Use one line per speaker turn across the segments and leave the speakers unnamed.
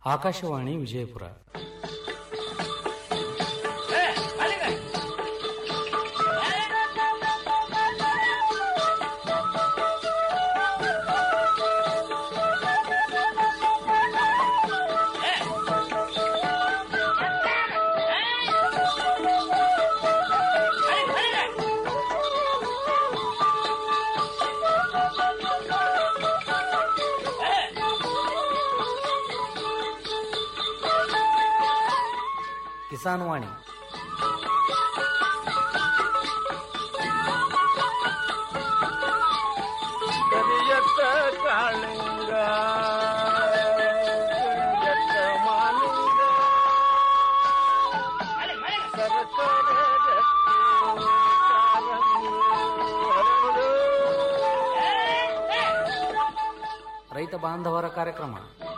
ಆಕಾಶವಾಣಿ ವಿಜಯಪುರ ಕಿಸಾನ್ ವಾಣಿ
ಕರಿಯತ್ತ ಕಾಳಿಂಗ ಕರಿಯತ್ತ ಮಾಲಿಂಗ ಸರಸರ ರಕ್ತಿ ಕಾಲಂಗಿ ಹರಡು.
ರೈತ ಬಾಂಧವರ ಕಾರ್ಯಕ್ರಮ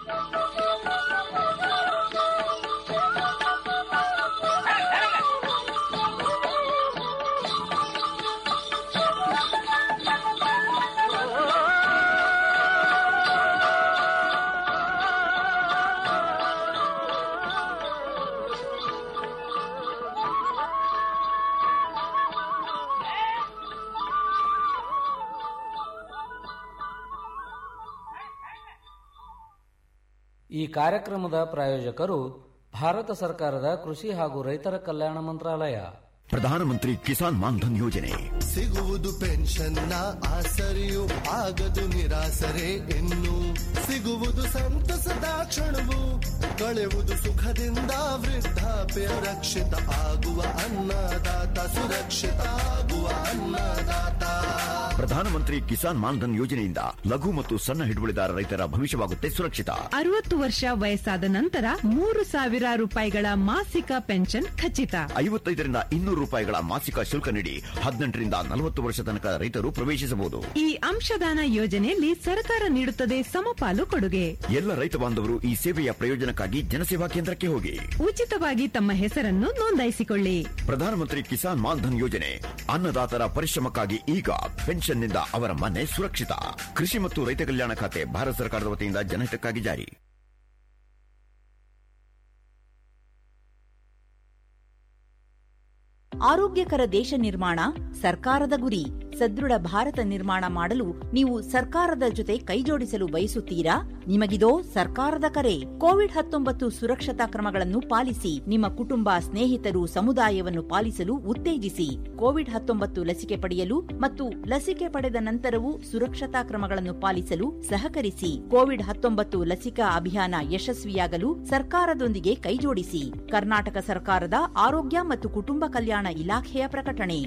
ಈ ಕಾರ್ಯಕ್ರಮದ ಪ್ರಾಯೋಜಕರು ಭಾರತ ಸರ್ಕಾರದ ಕೃಷಿ ಹಾಗೂ ರೈತರ ಕಲ್ಯಾಣ ಮಂತ್ರಾಲಯ
ಪ್ರಧಾನಮಂತ್ರಿ ಕಿಸಾನ್ ಮಾನ್ಧನ್ ಯೋಜನೆ
ಸಿಗುವುದು ಪೆನ್ಷನ್ನ ಆಸರೆಯು ಆಗದು ನಿರಾಸರೆ ಇನ್ನು ಸಿಗುವುದು ಸಂತಸದ ಕ್ಷಣವು ಕಳೆವುದು ಸುಖದಿಂದ ವೃದ್ಧಾಪ್ಯ ರಕ್ಷಿತ ಆಗುವ ಅನ್ನದಾತ ಸುರಕ್ಷಿತ ಆಗುವ ಅನ್ನದಾತ
ಪ್ರಧಾನಮಂತ್ರಿ ಕಿಸಾನ್ ಮಾನ್ಧನ್ ಯೋಜನೆಯಿಂದ ಲಘು ಮತ್ತು ಸಣ್ಣ ಹಿಡುವಳಿದಾರ ರೈತರ ಭವಿಷ್ಯವಾಗುತ್ತೆ ಸುರಕ್ಷಿತ
ಅರವತ್ತು ವರ್ಷ ವಯಸ್ಸಾದ ನಂತರ ಮೂರು ಸಾವಿರ ರೂಪಾಯಿಗಳ ಮಾಸಿಕ ಪೆನ್ಷನ್ ಖಚಿತ
ಐವತ್ತೈದರಿಂದ ಇನ್ನೂರು ರೂಪಾಯಿಗಳ ಮಾಸಿಕ ಶುಲ್ಕ ನೀಡಿ ಹದಿನೆಂಟರಿಂದ ನಲವತ್ತು ವರ್ಷ ತನಕ ರೈತರು ಪ್ರವೇಶಿಸಬಹುದು
ಈ ಅಂಶದಾನ ಯೋಜನೆಯಲ್ಲಿ ಸರ್ಕಾರ ನೀಡುತ್ತದೆ ಸಮಪಾಲು ಕೊಡುಗೆ
ಎಲ್ಲ ರೈತ ಬಾಂಧವರು ಈ ಸೇವೆಯ ಪ್ರಯೋಜನಕ್ಕಾಗಿ ಜನಸೇವಾ ಕೇಂದ್ರಕ್ಕೆ ಹೋಗಿ
ಉಚಿತವಾಗಿ ತಮ್ಮ ಹೆಸರನ್ನು ನೋಂದಾಯಿಸಿಕೊಳ್ಳಿ
ಪ್ರಧಾನಮಂತ್ರಿ ಕಿಸಾನ್ ಮಾನ್ಧನ್ ಯೋಜನೆ ಅನ್ನದಾತರ ಪರಿಶ್ರಮಕ್ಕಾಗಿ ಈಗ ಪೆನ್ಷನ್ನಿಂದ ಅವರ ಮನೆ ಸುರಕ್ಷಿತ ಕೃಷಿ ಮತ್ತು ರೈತ ಕಲ್ಯಾಣ ಖಾತೆ ಭಾರತ ಸರ್ಕಾರದ ವತಿಯಿಂದ ಜನಹಿತಕ್ಕಾಗಿ ಜಾರಿ
ಆರೋಗ್ಯಕರ ದೇಶ ನಿರ್ಮಾಣ ಸರ್ಕಾರದ ಗುರಿ ಸದೃಢ ಭಾರತ ನಿರ್ಮಾಣ ಮಾಡಲು ನೀವು ಸರ್ಕಾರದ ಜೊತೆ ಕೈಜೋಡಿಸಲು ಬಯಸುತ್ತೀರಾ ನಿಮಗಿದೋ ಸರ್ಕಾರದ ಕರೆ ಕೋವಿಡ್ ಹತ್ತೊಂಬತ್ತು ಸುರಕ್ಷತಾ ಕ್ರಮಗಳನ್ನು ಪಾಲಿಸಿ ನಿಮ್ಮ ಕುಟುಂಬ ಸ್ನೇಹಿತರು ಸಮುದಾಯವನ್ನು ಪಾಲಿಸಲು ಉತ್ತೇಜಿಸಿ ಕೋವಿಡ್ ಹತ್ತೊಂಬತ್ತು ಲಸಿಕೆ ಪಡೆಯಲು ಮತ್ತು ಲಸಿಕೆ ಪಡೆದ ನಂತರವೂ ಸುರಕ್ಷತಾ ಕ್ರಮಗಳನ್ನು ಪಾಲಿಸಲು ಸಹಕರಿಸಿ ಕೋವಿಡ್ ಹತ್ತೊಂಬತ್ತು ಲಸಿಕಾ ಅಭಿಯಾನ ಯಶಸ್ವಿಯಾಗಲು ಸರ್ಕಾರದೊಂದಿಗೆ ಕೈಜೋಡಿಸಿ ಕರ್ನಾಟಕ ಸರ್ಕಾರದ ಆರೋಗ್ಯ ಮತ್ತು ಕುಟುಂಬ ಕಲ್ಯಾಣ ಇಲಾಖೆಯ ಪ್ರಕಟಣೆ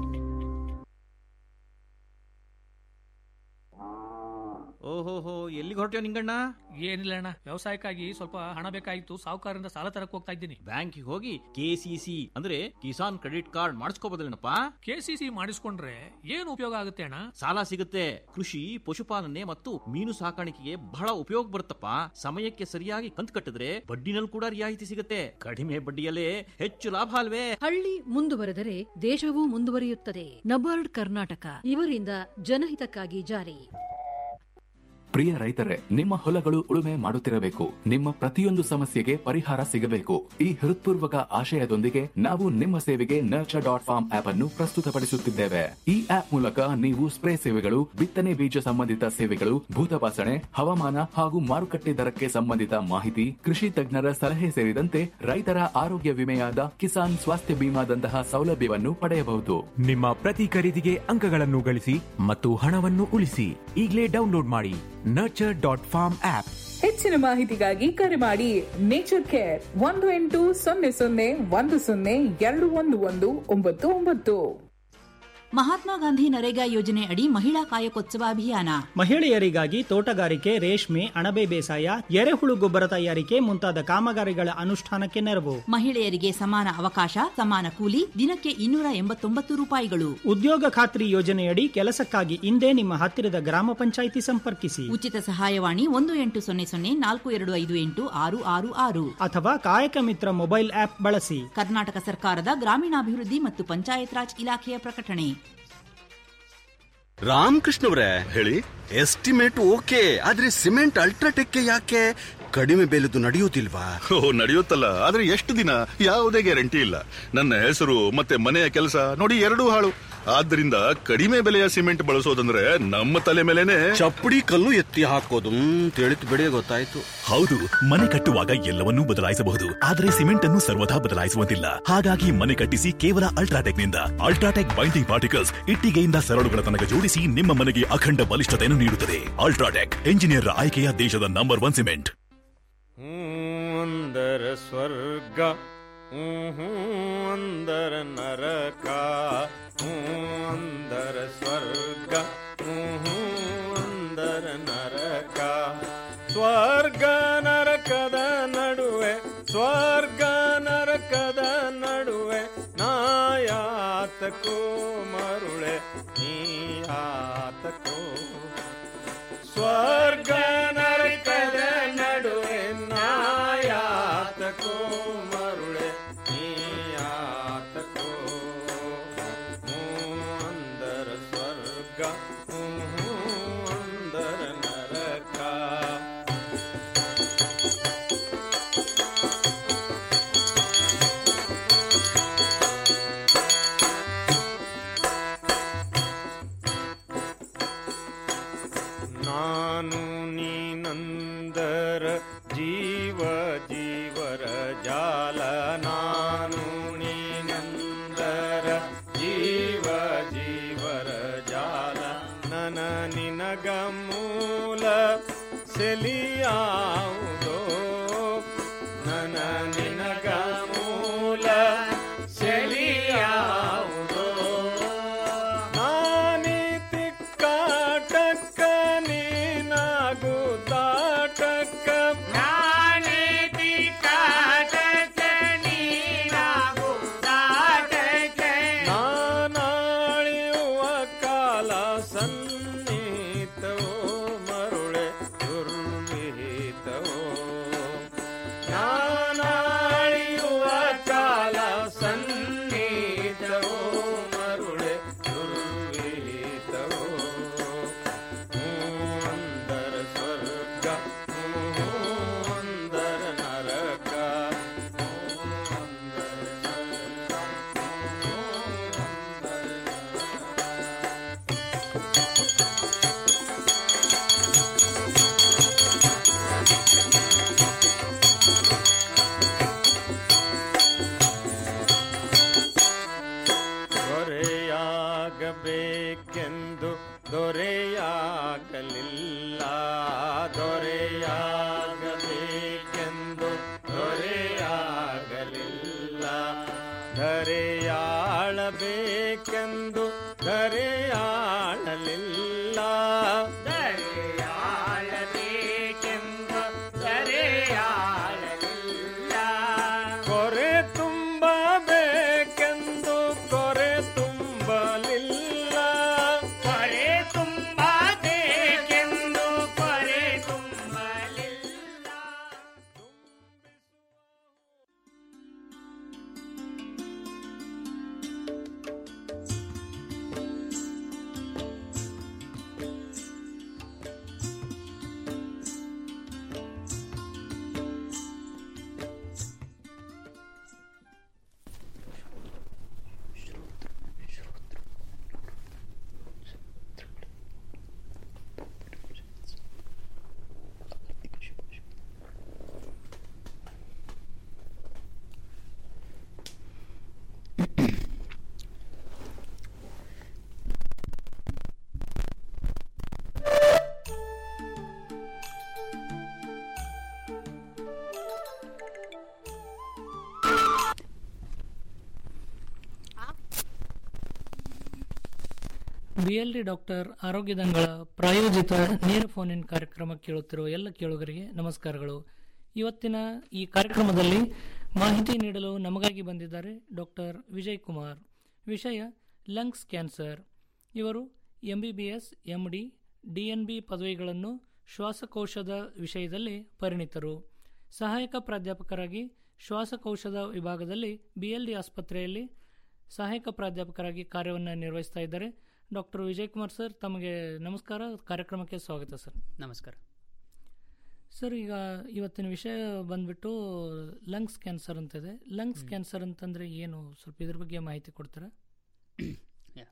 ಓಹೋಹೋ ಎಲ್ಲಿಗೆ ಹೊರಟ್ಯೋ ನಿಂಗಣ್ಣ
ಏನಿಲ್ಲ ಅಣ್ಣ ವ್ಯವಸಾಯಕ್ಕಾಗಿ ಸ್ವಲ್ಪ ಹಣ ಬೇಕಾಗಿತ್ತು ಸಾಹುಕಾರರಿಂದ ಸಾಲ ತರಕ್ ಹೋಗ್ತಾ ಇದ್ದೀನಿ
ಬ್ಯಾಂಕಿಗೆ ಹೋಗಿ ಕೆಸಿಸಿ ಅಂದ್ರೆ ಕಿಸಾನ್ ಕ್ರೆಡಿಟ್ ಕಾರ್ಡ್ ಮಾಡಿಸ್ಕೋಬೋದಲ್ಲೇನಪ್ಪ
ಕೆಸಿಸಿ ಮಾಡಿಸ್ಕೊಂಡ್ರೆ ಏನು ಉಪಯೋಗ ಆಗುತ್ತೆ ಅಣ್ಣ
ಸಾಲ ಸಿಗುತ್ತೆ ಕೃಷಿ ಪಶುಪಾಲನೆ ಮತ್ತು ಮೀನು ಸಾಕಾಣಿಕೆಗೆ ಬಹಳ ಉಪಯೋಗ ಬರುತ್ತಪ್ಪ ಸಮಯಕ್ಕೆ ಸರಿಯಾಗಿ ಕಂತು ಕಟ್ಟಿದ್ರೆ ಬಡ್ಡಿನಲ್ಲಿ ಕೂಡ ರಿಯಾಯಿತಿ ಸಿಗುತ್ತೆ ಕಡಿಮೆ ಬಡ್ಡಿಯಲ್ಲೇ ಹೆಚ್ಚು ಲಾಭ ಅಲ್ವೇ
ಹಳ್ಳಿ ಮುಂದುವರೆದರೆ ದೇಶವೂ ಮುಂದುವರಿಯುತ್ತದೆ ನಬಾರ್ಡ್ ಕರ್ನಾಟಕ ಇವರಿಂದ ಜನಹಿತಕ್ಕಾಗಿ ಜಾರಿ
ಪ್ರಿಯ ರೈತರೇ ನಿಮ್ಮ ಹೊಲಗಳು ಉಳುಮೆ ಮಾಡುತ್ತಿರಬೇಕು ನಿಮ್ಮ ಪ್ರತಿಯೊಂದು ಸಮಸ್ಯೆಗೆ ಪರಿಹಾರ ಸಿಗಬೇಕು ಈ ಹೃತ್ಪೂರ್ವಕ ಆಶಯದೊಂದಿಗೆ ನಾವು ನಿಮ್ಮ ಸೇವೆಗೆ ನರ್ಚರ್ ಡಾಟ್ ಫಾರ್ಮ್ ಆಪ್ ಅನ್ನು ಪ್ರಸ್ತುತಪಡಿಸುತ್ತಿದ್ದೇವೆ ಈ ಆಪ್ ಮೂಲಕ ನೀವು ಸ್ಪ್ರೇ ಸೇವೆಗಳು ಬಿತ್ತನೆ ಬೀಜ ಸಂಬಂಧಿತ ಸೇವೆಗಳು ಭೂತಪಾಸಣೆ ಹವಾಮಾನ ಹಾಗೂ ಮಾರುಕಟ್ಟೆ ದರಕ್ಕೆ ಸಂಬಂಧಿತ ಮಾಹಿತಿ ಕೃಷಿ ತಜ್ಞರ ಸಲಹೆ ಸೇರಿದಂತೆ ರೈತರ ಆರೋಗ್ಯ ವಿಮೆಯಾದ ಕಿಸಾನ್ ಸ್ವಾಸ್ಥ್ಯ ಬಿಮಾದಂತಹ ಸೌಲಭ್ಯವನ್ನು ಪಡೆಯಬಹುದು
ನಿಮ್ಮ ಪ್ರತಿ ಖರೀದಿಗೆ ಅಂಕಗಳನ್ನು ಗಳಿಸಿ ಮತ್ತು ಹಣವನ್ನು ಉಳಿಸಿ ಈಗಲೇ ಡೌನ್ಲೋಡ್ ಮಾಡಿ ನರ್ಚರ್ ಡಾಟ್ ಫಾರ್ಮ್ ಆಪ್
ಹೆಚ್ಚಿನ ಮಾಹಿತಿಗಾಗಿ ಕರೆ ಮಾಡಿ ನೇಚರ್ ಕೇರ್ ಒಂದು ಎಂಟು ಸೊನ್ನೆ ಸೊನ್ನೆ ಒಂದು ಸೊನ್ನೆ ಎರಡು ಒಂದು ಒಂದು ಒಂಬತ್ತು ಒಂಬತ್ತು
ಮಹಾತ್ಮ ಗಾಂಧಿ ನರೇಗಾ ಯೋಜನೆ ಅಡಿ ಮಹಿಳಾ ಕಾಯಕೋತ್ಸವ ಅಭಿಯಾನ
ಮಹಿಳೆಯರಿಗಾಗಿ ತೋಟಗಾರಿಕೆ ರೇಷ್ಮೆ ಅಣಬೆ ಬೇಸಾಯ ಎರೆಹುಳು ಗೊಬ್ಬರ ತಯಾರಿಕೆ ಮುಂತಾದ ಕಾಮಗಾರಿಗಳ ಅನುಷ್ಠಾನಕ್ಕೆ ನೆರವು
ಮಹಿಳೆಯರಿಗೆ ಸಮಾನ ಅವಕಾಶ ಸಮಾನ ಕೂಲಿ ದಿನಕ್ಕೆ ಇನ್ನೂರ ಎಂಬತ್ತೊಂಬತ್ತು ರೂಪಾಯಿಗಳು
ಉದ್ಯೋಗ ಖಾತ್ರಿ ಯೋಜನೆಯಡಿ ಕೆಲಸಕ್ಕಾಗಿ ಇಂದೇ ನಿಮ್ಮ ಹತ್ತಿರದ ಗ್ರಾಮ ಪಂಚಾಯಿತಿ ಸಂಪರ್ಕಿಸಿ
ಉಚಿತ ಸಹಾಯವಾಣಿ ಒಂದು ಎಂಟು ಸೊನ್ನೆ ಸೊನ್ನೆ ನಾಲ್ಕು ಎರಡು ಐದು ಎಂಟು ಆರು ಆರು ಆರು
ಅಥವಾ ಕಾಯಕ ಮಿತ್ರ ಮೊಬೈಲ್ ಆಪ್ ಬಳಸಿ
ಕರ್ನಾಟಕ ಸರ್ಕಾರದ ಗ್ರಾಮೀಣಾಭಿವೃದ್ಧಿ ಮತ್ತು ಪಂಚಾಯತ್ ರಾಜ್ ಇಲಾಖೆಯ ಪ್ರಕಟಣೆ
ರಾಮಕೃಷ್ಣವ್ರೆ ಹೇಳಿ ಎಸ್ಟಿಮೇಟ್ ಓಕೆ ಆದ್ರೆ ಸಿಮೆಂಟ್ ಅಲ್ಟ್ರಾಟೆಕ್ ಯಾಕೆ ಕಡಿಮೆ ಬೆಲೆದು ನಡೆಯುವುದಿಲ್ವಾ
ಓ ನಡೆಯುತ್ತಲ್ಲ ಆದ್ರೆ ಎಷ್ಟು ದಿನ ಯಾವುದೇ ಗ್ಯಾರಂಟಿ ಇಲ್ಲ ನನ್ನ ಹೆಸರು ಮತ್ತೆ ಮನೆಯ ಕೆಲಸ ನೋಡಿ ಎರಡೂ ಹಾಳು ಆದ್ರಿಂದ ಕಡಿಮೆ ಬೆಲೆಯ ಸಿಮೆಂಟ್ ಬಳಸೋದಂದ್ರೆ ನಮ್ಮ ತಲೆ ಮೇಲೆನೆ
ಚಪ್ಪಡಿ ಕಲ್ಲು ಎತ್ತಿ ಹಾಕೋದು ತಿಳಿತು ಬಿಡಿ ಗೊತ್ತಾಯ್ತು
ಹೌದು ಮನೆ ಕಟ್ಟುವಾಗ ಎಲ್ಲವನ್ನೂ ಬದಲಾಯಿಸಬಹುದು ಆದರೆ ಸಿಮೆಂಟ್ ಅನ್ನು ಸರ್ವದಾ ಬದಲಾಯಿಸುವಂತಿಲ್ಲ ಹಾಗಾಗಿ ಮನೆ ಕಟ್ಟಿಸಿ ಕೇವಲ ಅಲ್ಟ್ರಾಟೆಕ್ ನಿಂದ ಅಲ್ಟ್ರಾಟೆಕ್ ಬೈಂಡಿಂಗ್ ಪಾರ್ಟಿಕಲ್ಸ್ ಇಟ್ಟಿಗೆಯಿಂದ ಸರಳುಗಳ ತನಕ ಜೋಡಿಸಿ ನಿಮ್ಮ ಮನೆಗೆ ಅಖಂಡ ಬಲಿಷ್ಠತೆಯನ್ನು ನೀಡುತ್ತದೆ ಅಲ್ಟ್ರಾಟೆಕ್ ಎಂಜಿನಿಯರ್ ಆಯ್ಕೆಯ ದೇಶದ ನಂಬರ್ ಒನ್ ಸಿಮೆಂಟ್
ಅಂದರ ಸ್ವರ್ಗ ಹ್ಞೂ ಅಂದರ ನರಕ ಹ್ಞೂ ಅಂದರ ಸ್ವರ್ಗ ಹ್ಞೂ ಅಂದರ ನರಕ ಸ್ವರ್ಗ ನರಕದ ನಡುವೆ ಸ್ವರ್ಗ ನರಕದ ನಡುವೆ ನಾಯಾತಕೋ ಮರುಳೆ ನೀಯಾತಕೋ ಸ್ವರ್ಗ ನರಕದ ನಡುವೆ ನಾಯಾತಕೋ ಮರುಳೆ ನೀಯಾತಕೋ ಹ್ಞೂ ಅಂದರ ಸ್ವರ್ಗ ಹ್ಞೂ ಅಂದರ ನರಕ ನಾನು ನೀನಂದರ ಜೀವ ಜೀವರ ಜಾಲ ನಾನು ನೀನಂದರ ಜೀವ ಜೀವರ ಜಾಲ ನನ ನಿನಗ ಮೂಲ ಸೆಲಿಯಾವುದೋ ನನ ನಿನಗ ಮೂಲ ಸೆಲಿಯಾವುದೋ ನಾನೀತಿ ಕಾಟಕ್ಕ ನೀನಾಗು ತಾಟಕ್ಕ ನಾನೀತಿ ಕಾಟಕ್ಕ ನೀನಾಗು ತಾಟಕ್ಕ ನಾನಾಳಿಯುವ ಕಾಲ ಸನ್ನಿಹಿತವೋ ಮರುಳೆ ದುರ್ವಿಹಿತವೋ ನಾನಾಳಿಯುವ ಕಾಲ ಸನ್ನಿಹಿತವೋ ಮರುಳೆ ದುರ್ವಿಹಿತವೋ ಹ್ಞೂ ಅಂದರ ಸ್ವರ್ಗ ಹ್ಞೂ ಅಂದರ ನರಕ ದೊರೆಯಾಗಬೇಕೆಂದು ದೊರೆಯಾಗಲಿಲ್ಲ ದೊರೆಯಾಗಬೇಕೆಂದು ದೊರೆಯಾಗಲಿಲ್ಲ ಧರೆಯಾಳಬೇಕೆಂದು ಧರೆಯಾಳಲಿಲ್ಲ ಧರೆಯಾಳಬೇಕೆಂದು ಧರೆಯಾಳಲಿಲ್ಲ ಕೊರೆ ತುಂಬಬೇಕೆಂದು ಕೊರೆ ತುಂಬಲಿಲ್ಲ ಕೊರೆ ತುಂಬಬೇಕೆಂದು ಕೊರೆ ತುಂಬಲಿಲ್ಲ
ಬಿಎಲ್ಡಿ ಡಾಕ್ಟರ್ ಆರೋಗ್ಯದಂಗಳ ಪ್ರಾಯೋಜಿತ ನೇರ ಫೋನ್ ಇನ್ ಕಾರ್ಯಕ್ರಮ ಕೇಳುತ್ತಿರುವ ಎಲ್ಲ ಕೇಳುಗರಿಗೆ ನಮಸ್ಕಾರಗಳು ಇವತ್ತಿನ ಈ ಕಾರ್ಯಕ್ರಮದಲ್ಲಿ ಮಾಹಿತಿ ನೀಡಲು ನಮಗಾಗಿ ಬಂದಿದ್ದಾರೆ ಡಾಕ್ಟರ್ ವಿಜಯ್ ಕುಮಾರ್ ವಿಷಯ ಲಂಗ್ಸ್ ಕ್ಯಾನ್ಸರ್ ಇವರು M B B S M D D N B ಪದವಿಗಳನ್ನು ಶ್ವಾಸಕೋಶದ ವಿಷಯದಲ್ಲಿ ಪರಿಣಿತರು ಸಹಾಯಕ ಪ್ರಾಧ್ಯಾಪಕರಾಗಿ ಶ್ವಾಸಕೋಶದ ವಿಭಾಗದಲ್ಲಿ ಬಿಎಲ್ಡಿ ಆಸ್ಪತ್ರೆಯಲ್ಲಿ ಸಹಾಯಕ ಪ್ರಾಧ್ಯಾಪಕರಾಗಿ ಕಾರ್ಯವನ್ನು ನಿರ್ವಹಿಸ್ತಾ ಇದ್ದಾರೆ ಡಾಕ್ಟರ್ ವಿಜಯ್ ಕುಮಾರ್ ಸರ್ ತಮಗೆ ನಮಸ್ಕಾರ ಕಾರ್ಯಕ್ರಮಕ್ಕೆ ಸ್ವಾಗತ ಸರ್
ನಮಸ್ಕಾರ
ಸರ್ ಈಗ ಇವತ್ತಿನ ವಿಷಯ ಬಂದ್ಬಿಟ್ಟು ಲಂಗ್ಸ್ ಕ್ಯಾನ್ಸರ್ ಅಂತಿದೆ ಲಂಗ್ಸ್ ಕ್ಯಾನ್ಸರ್ ಅಂತಂದ್ರೆ ಏನು ಸ್ವಲ್ಪ ಇದ್ರ ಬಗ್ಗೆ ಮಾಹಿತಿ ಕೊಡ್ತೀರಾ
ಯಾ.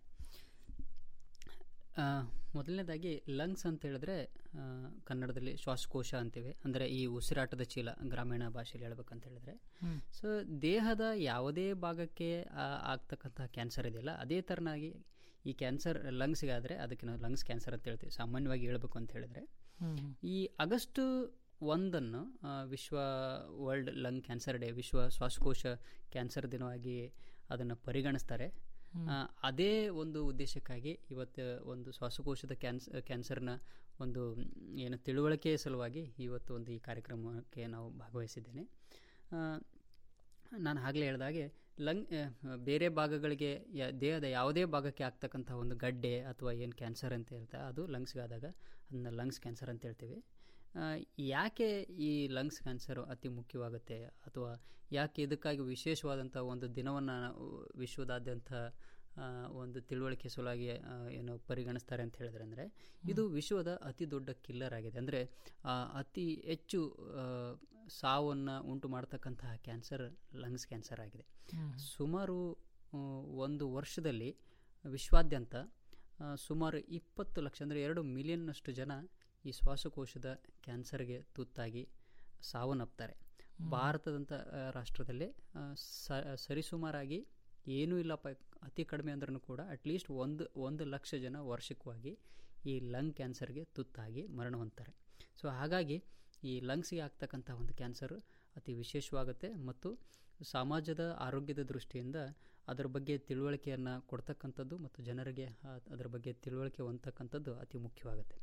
ಆ, ಮೊದಲನೇದಾಗಿ ಲಂಗ್ಸ್ ಅಂತ ಹೇಳಿದ್ರೆ ಆ, ಕನ್ನಡದಲ್ಲಿ ಶ್ವಾಸಕೋಶ ಅಂತೀವಿ ಅಂದರೆ ಈ ಉಸಿರಾಟದ ಚೀಲ ಗ್ರಾಮೀಣ ಭಾಷೆಯಲ್ಲಿ ಹೇಳ್ಬೇಕಂತ ಹೇಳಿದ್ರೆ
ಹ್ಮ್.
ಸೊ ದೇಹದ ಯಾವುದೇ ಭಾಗಕ್ಕೆ ಆ, ಆಗ್ತಕ್ಕಂಥ ಕ್ಯಾನ್ಸರ್ ಇದೆಯಲ್ಲ ಅದೇ ಥರನಾಗಿ ಈ ಕ್ಯಾನ್ಸರ್ ಲಂಗ್ಸ್ಗೆ ಆದರೆ ಅದಕ್ಕೆ ನಾವು ಲಂಗ್ಸ್ ಕ್ಯಾನ್ಸರ್ ಅಂತ ಹೇಳ್ತೀವಿ ಸಾಮಾನ್ಯವಾಗಿ ಹೇಳ್ಬೇಕು ಅಂತ ಹೇಳಿದ್ರೆ
ಹ್ಮ್.
ಈ ಆಗಸ್ಟ್ ಒಂದನ್ನು ಆ, ವಿಶ್ವ ವರ್ಲ್ಡ್ ಲಂಗ್ ಕ್ಯಾನ್ಸರ್ ಡೇ ವಿಶ್ವ ಶ್ವಾಸಕೋಶ ಕ್ಯಾನ್ಸರ್ ದಿನವಾಗಿ ಅದನ್ನು ಪರಿಗಣಿಸ್ತಾರೆ
ಹ್ಮ್.
ಆ, ಅದೇ ಒಂದು ಉದ್ದೇಶಕ್ಕಾಗಿ ಇವತ್ತು ಒಂದು ಶ್ವಾಸಕೋಶದ ಕ್ಯಾನ್ಸ್ ಕ್ಯಾನ್ಸರ್ನ ಒಂದು ಮ್, ಏನು ತಿಳುವಳಿಕೆ ಸಲುವಾಗಿ ಇವತ್ತು ಒಂದು ಈ ಕಾರ್ಯಕ್ರಮಕ್ಕೆ ನಾವು ಭಾಗವಹಿಸಿದ್ದೇನೆ ಆ, ನಾನು ಆಗಲೇ ಹೇಳಿದಾಗೆ ಲಂಗ್ ಆ, ಬೇರೆ ಭಾಗಗಳಿಗೆ ಯ- ದೇಹದ ಯಾವುದೇ ಭಾಗಕ್ಕೆ ಆಗ್ತಕ್ಕಂಥ ಒಂದು ಗಡ್ಡೆ ಅಥವಾ ಏನು ಕ್ಯಾನ್ಸರ್ ಅಂತ ಇರುತ್ತೆ ಅದು ಲಂಗ್ಸ್ಗಾದಾಗ ಅದನ್ನ ಲಂಗ್ಸ್ ಕ್ಯಾನ್ಸರ್ ಅಂತ ಹೇಳ್ತೀವಿ ಆ, ಯಾಕೆ ಈ ಲಂಗ್ಸ್ ಕ್ಯಾನ್ಸರ್ ಅತಿ ಮುಖ್ಯವಾಗುತ್ತೆ ಅಥವಾ ಯಾಕೆ ಇದಕ್ಕಾಗಿ ವಿಶೇಷವಾದಂಥ ಒಂದು ದಿನವನ್ನು ವಿಶ್ವದಾದ್ಯಂತ ಆ, ಒಂದು ತಿಳುವಳಿಕೆ ಸಲುವಾಗಿ ಆ, ಏನು ಪರಿಗಣಿಸ್ತಾರೆ ಅಂತ ಹೇಳಿದ್ರೆ ಅಂದರೆ ಇದು ವಿಶ್ವದ ಅತಿ ದೊಡ್ಡ ಕಿಲ್ಲರ್ ಆಗಿದೆ ಅಂದರೆ ಅತಿ ಹೆಚ್ಚು ಆ, ಸಾವನ್ನು ಉಂಟು ಮಾಡ್ತಕ್ಕಂತಹ ಕ್ಯಾನ್ಸರ್ ಲಂಗ್ಸ್ ಕ್ಯಾನ್ಸರ್ ಆಗಿದೆ
ಹ್ಮ್.
ಸುಮಾರು ಆ, ಒಂದು ವರ್ಷದಲ್ಲಿ ವಿಶ್ವಾದ್ಯಂತ ಆ, ಸುಮಾರು ಇಪ್ಪತ್ತು ಲಕ್ಷ ಅಂದರೆ ಎರಡು ಮಿಲಿಯನ್ನಷ್ಟು ಜನ ಈ ಶ್ವಾಸಕೋಶದ ಕ್ಯಾನ್ಸರ್ಗೆ ತುತ್ತಾಗಿ ಸಾವನ್ನಪ್ತಾರೆ ಭಾರತದಂಥ ಆ, ರಾಷ್ಟ್ರದಲ್ಲಿ ಆ, ಸ ಸರಿಸುಮಾರಾಗಿ ಏನೂ ಇಲ್ಲಪ್ಪ ಅತಿ ಕಡಿಮೆ ಅಂದ್ರೂ ಕೂಡ ಅಟ್ಲೀಸ್ಟ್ ಒಂದು ಒಂದು ಲಕ್ಷ ಜನ ವಾರ್ಷಿಕವಾಗಿ ಈ ಲಂಗ್ ಕ್ಯಾನ್ಸರ್ಗೆ ತುತ್ತಾಗಿ ಮರಣ ಹೊಂದ್ತಾರೆ ಸೊ ಹಾಗಾಗಿ ಈ ಲಂಗ್ಸ್ಗೆ ಆಗ್ತಕ್ಕಂಥ ಒಂದು ಕ್ಯಾನ್ಸರ್ ಅತಿ ವಿಶೇಷವಾಗುತ್ತೆ ಮತ್ತು ಸಮಾಜದ ಆರೋಗ್ಯದ ದೃಷ್ಟಿಯಿಂದ ಅದರ ಬಗ್ಗೆ ತಿಳುವಳಿಕೆಯನ್ನು ಕೊಡ್ತಕ್ಕಂಥದ್ದು ಮತ್ತು ಜನರಿಗೆ ಆ- ಅದರ ಬಗ್ಗೆ ತಿಳುವಳಿಕೆ ಹೊಂದತಕ್ಕಂಥದ್ದು ಅತಿ ಮುಖ್ಯವಾಗುತ್ತೆ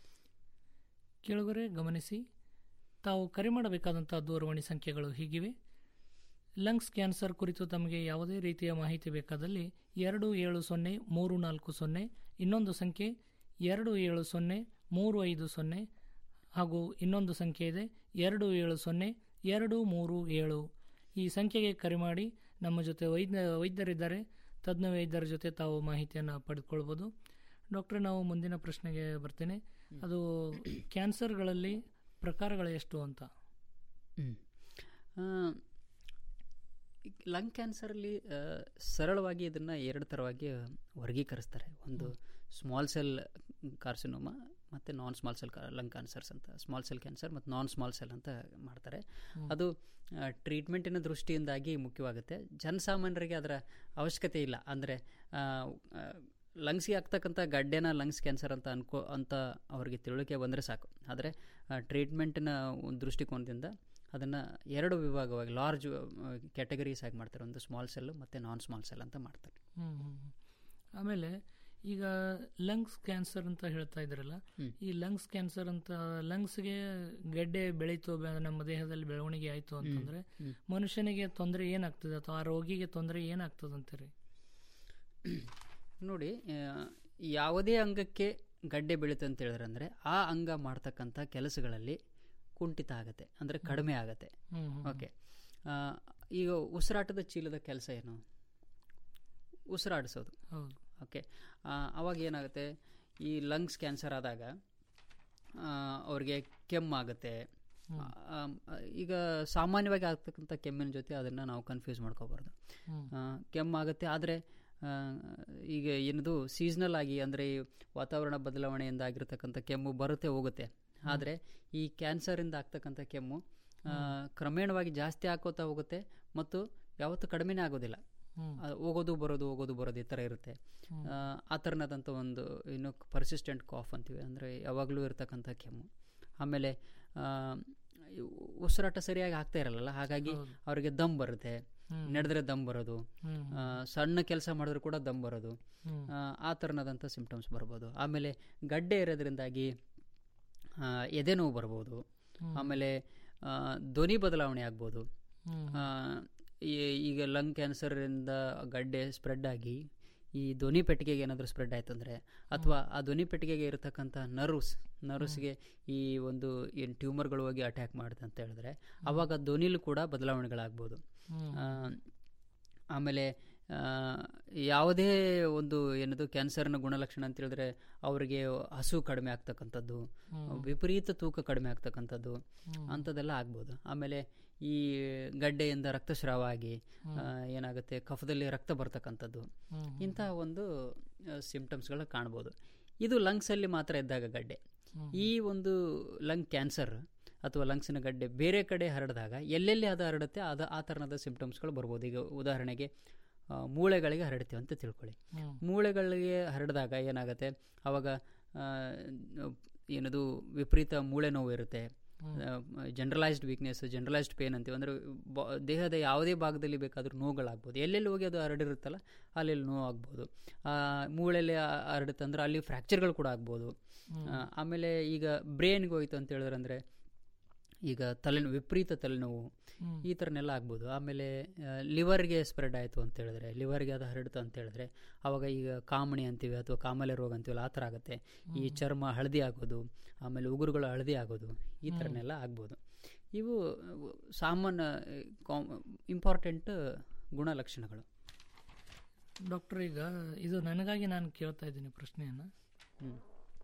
ಕೇಳುಗರೆ ಗಮನಿಸಿ ತಾವು ಕರೆ ಮಾಡಬೇಕಾದಂಥ ದೂರವಾಣಿ ಸಂಖ್ಯೆಗಳು ಹೀಗಿವೆ ಲಂಗ್ಸ್ ಕ್ಯಾನ್ಸರ್ ಕುರಿತು ತಮಗೆ ಯಾವುದೇ ರೀತಿಯ ಮಾಹಿತಿ ಬೇಕಾದಲ್ಲಿ ಎರಡು ಏಳು ಸೊನ್ನೆ ಮೂರು ನಾಲ್ಕು ಸೊನ್ನೆ ಇನ್ನೊಂದು ಸಂಖ್ಯೆ ಎರಡು ಏಳು ಸೊನ್ನೆ ಮೂರು ಐದು ಸೊನ್ನೆ ಹಾಗೂ ಇನ್ನೊಂದು ಸಂಖ್ಯೆ ಇದೆ ಎರಡು ಏಳು ಸೊನ್ನೆ ಎರಡು ಮೂರು ಏಳು ಈ ಸಂಖ್ಯೆಗೆ ಕರೆ ಮಾಡಿ ನಮ್ಮ ಜೊತೆ ವೈದ್ಯ ವೈದ್ಯರಿದ್ದಾರೆ ತಜ್ಞ ವೈದ್ಯರ ಜೊತೆ ತಾವು ಮಾಹಿತಿಯನ್ನು ಪಡೆದುಕೊಳ್ಬೋದು ಡಾಕ್ಟ್ರೆ ನಾವು ಮುಂದಿನ ಪ್ರಶ್ನೆಗೆ ಬರ್ತೇನೆ ಅದು ಕ್ಯಾನ್ಸರ್ಗಳಲ್ಲಿ ಪ್ರಕಾರಗಳು ಎಷ್ಟು ಅಂತ
ಲಂಗ್ ಕ್ಯಾನ್ಸರಲ್ಲಿ ಸರಳವಾಗಿ ಇದನ್ನು ಎರಡು ಥರವಾಗಿ ವರ್ಗೀಕರಿಸ್ತಾರೆ ಒಂದು ಸ್ಮಾಲ್ ಸೆಲ್ ಕಾರ್ಸಿನೋಮಾ ಮತ್ತು non small cell lung cancers ಅಂತ ಸ್ಮಾಲ್ ಸೆಲ್ ಕ್ಯಾನ್ಸರ್ ಮತ್ತು ನಾನ್ ಸ್ಮಾಲ್ ಸೆಲ್ ಅಂತ ಮಾಡ್ತಾರೆ
ಹ್ಮ್.
ಅದು ಟ್ರೀಟ್ಮೆಂಟಿನ ದೃಷ್ಟಿಯಿಂದಾಗಿ ಮುಖ್ಯವಾಗುತ್ತೆ ಜನಸಾಮಾನ್ಯರಿಗೆ ಅದರ ಅವಶ್ಯಕತೆ ಇಲ್ಲ ಅಂದರೆ ಲಂಗ್ಸ್ಗೆ ಆಗ್ತಕ್ಕಂಥ ಗಡ್ಡೆನ ಲಂಗ್ಸ್ ಕ್ಯಾನ್ಸರ್ ಅಂತ ಅನ್ಕೋ ಅಂತ ಅವರಿಗೆ ತಿಳುವಳಿಕೆ ಬಂದರೆ ಸಾಕು ಆದರೆ ಟ್ರೀಟ್ಮೆಂಟಿನ ಒಂದು ದೃಷ್ಟಿಕೋನದಿಂದ ಅದನ್ನು ಎರಡು ವಿಭಾಗವಾಗಿ ಲಾರ್ಜ್ ಕ್ಯಾಟಗರೀಸ್ ಆಗಿ ಮಾಡ್ತಾರೆ ಒಂದು ಸ್ಮಾಲ್ ಸೆಲ್ ಮತ್ತು ನಾನ್ ಸ್ಮಾಲ್ ಸೆಲ್ ಅಂತ ಮಾಡ್ತಾರೆ
ಹ್ಮ್, ಹ್ಮ್, ಹ್ಮ್. ಆಮೇಲೆ ಈಗ ಲಂಗ್ಸ್ ಕ್ಯಾನ್ಸರ್ ಅಂತ ಹೇಳ್ತಾ ಇದ್ರಲ್ಲ ಈ ಲಂಗ್ಸ್ ಕ್ಯಾನ್ಸರ್ ಅಂತ ಲಂಗ್ಸ್ಗೆ ಗೆಡ್ಡೆ ಬೆಳೀತು ಬೆ- ನಮ್ಮ ದೇಹದಲ್ಲಿ ಬೆಳವಣಿಗೆ ಆಯ್ತು ಅಂತಂದ್ರೆ
ಹ್ಮ್.
ಮನುಷ್ಯನಿಗೆ ತೊಂದರೆ ಏನಾಗ್ತದೆ ಅಥವಾ ಆ ರೋಗಿಗೆ ತೊಂದರೆ ಏನಾಗ್ತದೆ ಅಂತೀರಿ
ನೋಡಿ ಆ, ಯಾವುದೇ ಅಂಗಕ್ಕೆ ಗಡ್ಡೆ ಬೆಳೀತು ಅಂತ ಹೇಳಿದ್ರೆ ಅಂದರೆ ಆ ಅಂಗ ಮಾಡ್ತಕ್ಕಂಥ ಕೆಲಸಗಳಲ್ಲಿ ಕುಂಠಿತ ಆಗುತ್ತೆ ಅಂದರೆ ಕಡಿಮೆ ಆಗುತ್ತೆ
ಹ್ಮ್, ಹ್ಮ್,
ಓಕೆ ಆ, ಈಗ ಉಸಿರಾಟದ ಚೀಲದ ಕೆಲಸ ಏನು ಉಸಿರಾಡಿಸೋದು
ಹೌದು
ಓಕೆ ಆ, ಅವಾಗ ಏನಾಗುತ್ತೆ ಈ ಲಂಗ್ಸ್ ಕ್ಯಾನ್ಸರ್ ಆದಾಗ ಆ, ಅವ್ರಿಗೆ ಕೆಮ್ಮಾಗುತ್ತೆ
ಹ್ಮ್.
ಆ, ಆ, ಈಗ ಸಾಮಾನ್ಯವಾಗಿ ಆಗ್ತಕ್ಕಂಥ ಕೆಮ್ಮಿನ ಜೊತೆ ಅದನ್ನು ನಾವು ಕನ್ಫ್ಯೂಸ್ ಮಾಡ್ಕೋಬಾರ್ದು
ಹ್ಮ್.
ಆ, ಕೆಮ್ಮಾಗುತ್ತೆ ಆದರೆ ಈಗ ಏನದು ಸೀಸ್ನಲ್ ಆಗಿ ಅಂದರೆ ಈ ವಾತಾವರಣ ಬದಲಾವಣೆಯಿಂದ ಆಗಿರ್ತಕ್ಕಂಥ ಕೆಮ್ಮು ಬರುತ್ತೆ ಹೋಗುತ್ತೆ ಆದರೆ ಈ ಕ್ಯಾನ್ಸರಿಂದ ಆಗ್ತಕ್ಕಂಥ ಕೆಮ್ಮು ಆ, ಕ್ರಮೇಣವಾಗಿ ಜಾಸ್ತಿ ಆಕೋತಾ ಹೋಗುತ್ತೆ ಮತ್ತು ಯಾವತ್ತೂ ಕಡಿಮೆನೇ ಆಗೋದಿಲ್ಲ
ಹ್ಮ್.
ಆ, ಹೋಗೋದು ಬರೋದು ಹೋಗೋದು ಬರೋದು ಈ ಥರ ಇರುತ್ತೆ
ಹ್ಮ್.
ಆ, ಆ ಥರನಾದಂಥ ಒಂದು ಇನ್ನು ಪರ್ಸಿಸ್ಟೆಂಟ್ ಕಾಫ್ ಅಂತೀವಿ ಅಂದರೆ ಯಾವಾಗಲೂ ಇರತಕ್ಕಂಥ ಕೆಮ್ಮು ಆಮೇಲೆ ಆ, ಈ ಉಸಿರಾಟ ಸರಿಯಾಗಿ ಆಗ್ತಾ ಇರಲ್ಲ ಹಾಗಾಗಿ ಅವರಿಗೆ ದಮ್ ಬರುತ್ತೆ
ಹ್ಮ್.
ನಡೆದ್ರೆ ದಮ್ ಬರೋದು
ಹ್ಮ್.
ಆ, ಸಣ್ಣ ಕೆಲಸ ಮಾಡಿದ್ರು ಕೂಡ ದಮ್ ಬರೋದು
ಹ್ಮ್.
ಆ, ಆ ಥರನಾದಂಥ ಸಿಂಪ್ಟಮ್ಸ್ ಬರ್ಬೋದು ಆಮೇಲೆ ಗಡ್ಡೆ ಇರೋದ್ರಿಂದಾಗಿ ಆ, ಎದೆ ನೋವು ಬರ್ಬೋದು
ಹ್ಮ್.
ಆಮೇಲೆ ಆ, ಧ್ವನಿ ಬದಲಾವಣೆ ಆಗ್ಬೋದು
ಹ್ಮ್.
ಆ, ಈ- ಈಗ ಲಂಗ್ ಕ್ಯಾನ್ಸರಿಂದ ಗಡ್ಡೆ ಸ್ಪ್ರೆಡ್ ಆಗಿ ಈ ಧ್ವನಿ ಪೆಟ್ಟಿಗೆಗೆ ಏನಾದರೂ ಸ್ಪ್ರೆಡ್ ಆಯ್ತು ಅಂದರೆ ಅಥವಾ ಆ ಧ್ವನಿ ಪೆಟ್ಟಿಗೆಗೆ ಇರತಕ್ಕಂಥ ನರ್ವ್ಸ್ ನರ್ವ್ಸ್ಗೆ ಈ ಒಂದು ಏನು ಟ್ಯೂಮರ್ಗಳು ಹೋಗಿ ಅಟ್ಯಾಕ್ ಮಾಡುತ್ತೆ ಅಂತ ಹೇಳಿದ್ರೆ ಅವಾಗ ಧ್ವನಿಲೂ ಕೂಡ ಬದಲಾವಣೆಗಳಾಗ್ಬೋದು
ಹ್ಮ್.
ಆ, ಆಮೇಲೆ ಆ, ಯಾವುದೇ ಒಂದು ಏನದು ಕ್ಯಾನ್ಸರ್ನ ಗುಣಲಕ್ಷಣ ಅಂತ ಹೇಳಿದ್ರೆ ಅವರಿಗೆ ಹಸು ಕಡಿಮೆ ಆಗ್ತಕ್ಕಂಥದ್ದು
ಹ್ಮ್.
ವಿಪರೀತ ತೂಕ ಕಡಿಮೆ ಆಗ್ತಕ್ಕಂಥದ್ದು
ಹ್ಮ್.
ಅಂಥದ್ದೆಲ್ಲ ಆಗ್ಬೋದು ಆಮೇಲೆ ಈ ಗಡ್ಡೆಯಿಂದ ರಕ್ತಸ್ರಾವ ಆಗಿ
ಹ್ಮ್.
ಆ, ಏನಾಗುತ್ತೆ ಕಫದಲ್ಲಿ ರಕ್ತ ಬರ್ತಕ್ಕಂಥದ್ದು
ಹ್ಮ್, ಹ್ಮ್.
ಇಂಥ ಒಂದು ಸಿಂಪ್ಟಮ್ಸ್ಗಳ ಕಾಣ್ಬೋದು ಇದು ಲಂಗ್ಸಲ್ಲಿ ಮಾತ್ರ ಇದ್ದಾಗ ಗಡ್ಡೆ
ಹ್ಮ್.
ಈ ಒಂದು ಲಂಗ್ ಕ್ಯಾನ್ಸರ್ ಅಥವಾ ಲಂಗ್ಸಿನ ಗಡ್ಡೆ ಬೇರೆ ಕಡೆ ಹರಡಿದಾಗ ಎಲ್ಲೆಲ್ಲಿ ಅದು ಹರಡುತ್ತೆ ಅದು ಆ ಥರದ ಸಿಂಪ್ಟಮ್ಸ್ಗಳು ಬರ್ಬೋದು ಈಗ ಉದಾಹರಣೆಗೆ ಆ, ಮೂಳೆಗಳಿಗೆ ಹರಡ್ತೀವಿ ಅಂತ ತಿಳ್ಕೊಳ್ಳಿ
ಹ್ಮ್.
ಮೂಳೆಗಳಿಗೆ ಹರಡಿದಾಗ ಏನಾಗುತ್ತೆ ಅವಾಗ ಆ, ಏನದು ವಿಪರೀತ ಮೂಳೆ ನೋವು ಇರುತ್ತೆ ಜನರಲೈಸ್ಡ್ ವೀಕ್ನೆಸ್ ಜನರಲೈಸ್ಡ್ ಪೇನ್ ಅಂತೀವಿ ಅಂದರೆ ದೇಹದ ಯಾವುದೇ ಭಾಗದಲ್ಲಿ ಬೇಕಾದರೂ ನೋವುಗಳಾಗ್ಬೋದು ಎಲ್ಲೆಲ್ಲಿ ಹೋಗಿ ಅದು ಹರಡಿರುತ್ತಲ್ಲ ಅಲ್ಲೆಲ್ಲಿ ನೋವು ಆಗ್ಬೋದು ಆ, ಮೂಳೆಯಲ್ಲಿ ಆ- ಹರಡುತ್ತೆ ಅಂದ್ರೆ ಅಲ್ಲಿ ಫ್ರ್ಯಾಕ್ಚರ್ಗಳು ಕೂಡ ಆಗ್ಬೋದು
ಹ್ಮ್.
ಆ, ಆಮೇಲೆ ಈಗ ಬ್ರೇನ್ಗೆ ಹೋಯ್ತು ಅಂತ ಹೇಳಿದ್ರೆ ಅಂದರೆ ಈಗ ತಲೆನೋವು ವಿಪರೀತ ತಲೆನೋವು
ಹ್ಮ್.
ಈ ಥರನೆಲ್ಲ ಆಗ್ಬೋದು ಆಮೇಲೆ ಲಿವರ್ಗೆ ಸ್ಪ್ರೆಡ್ ಆಯಿತು ಅಂತ ಹೇಳಿದ್ರೆ ಲಿವರ್ಗೆ ಅದು ಹರಡ್ತು ಅಂತ ಹೇಳಿದ್ರೆ ಅವಾಗ ಈಗ ಕಾಮಣಿ ಅಂತೀವಿ ಅಥವಾ ಕಾಮಲೆ ರೋಗ ಅಂತೀವಲ್ಲ ಆ ಥರ ಆಗುತ್ತೆ ಈ
ಹ್ಮ್.
ಚರ್ಮ ಹಳದಿ ಆಗೋದು ಆಮೇಲೆ ಉಗುರುಗಳು ಹಳದಿ ಆಗೋದು ಈ
ಹ್ಮ್.
ಥರನೆಲ್ಲ ಆಗ್ಬೋದು ಇವು ಅಹ್, ಸಾಮಾನ್ಯ ಇಂಪಾರ್ಟೆಂಟ್ ಗುಣಲಕ್ಷಣಗಳು
ಡಾಕ್ಟರ್ ಈಗ ಇದು ನನಗಾಗಿ ನಾನು ಕೇಳ್ತಾ ಇದ್ದೀನಿ ಪ್ರಶ್ನೆಯನ್ನು
ಹ್ಮ್.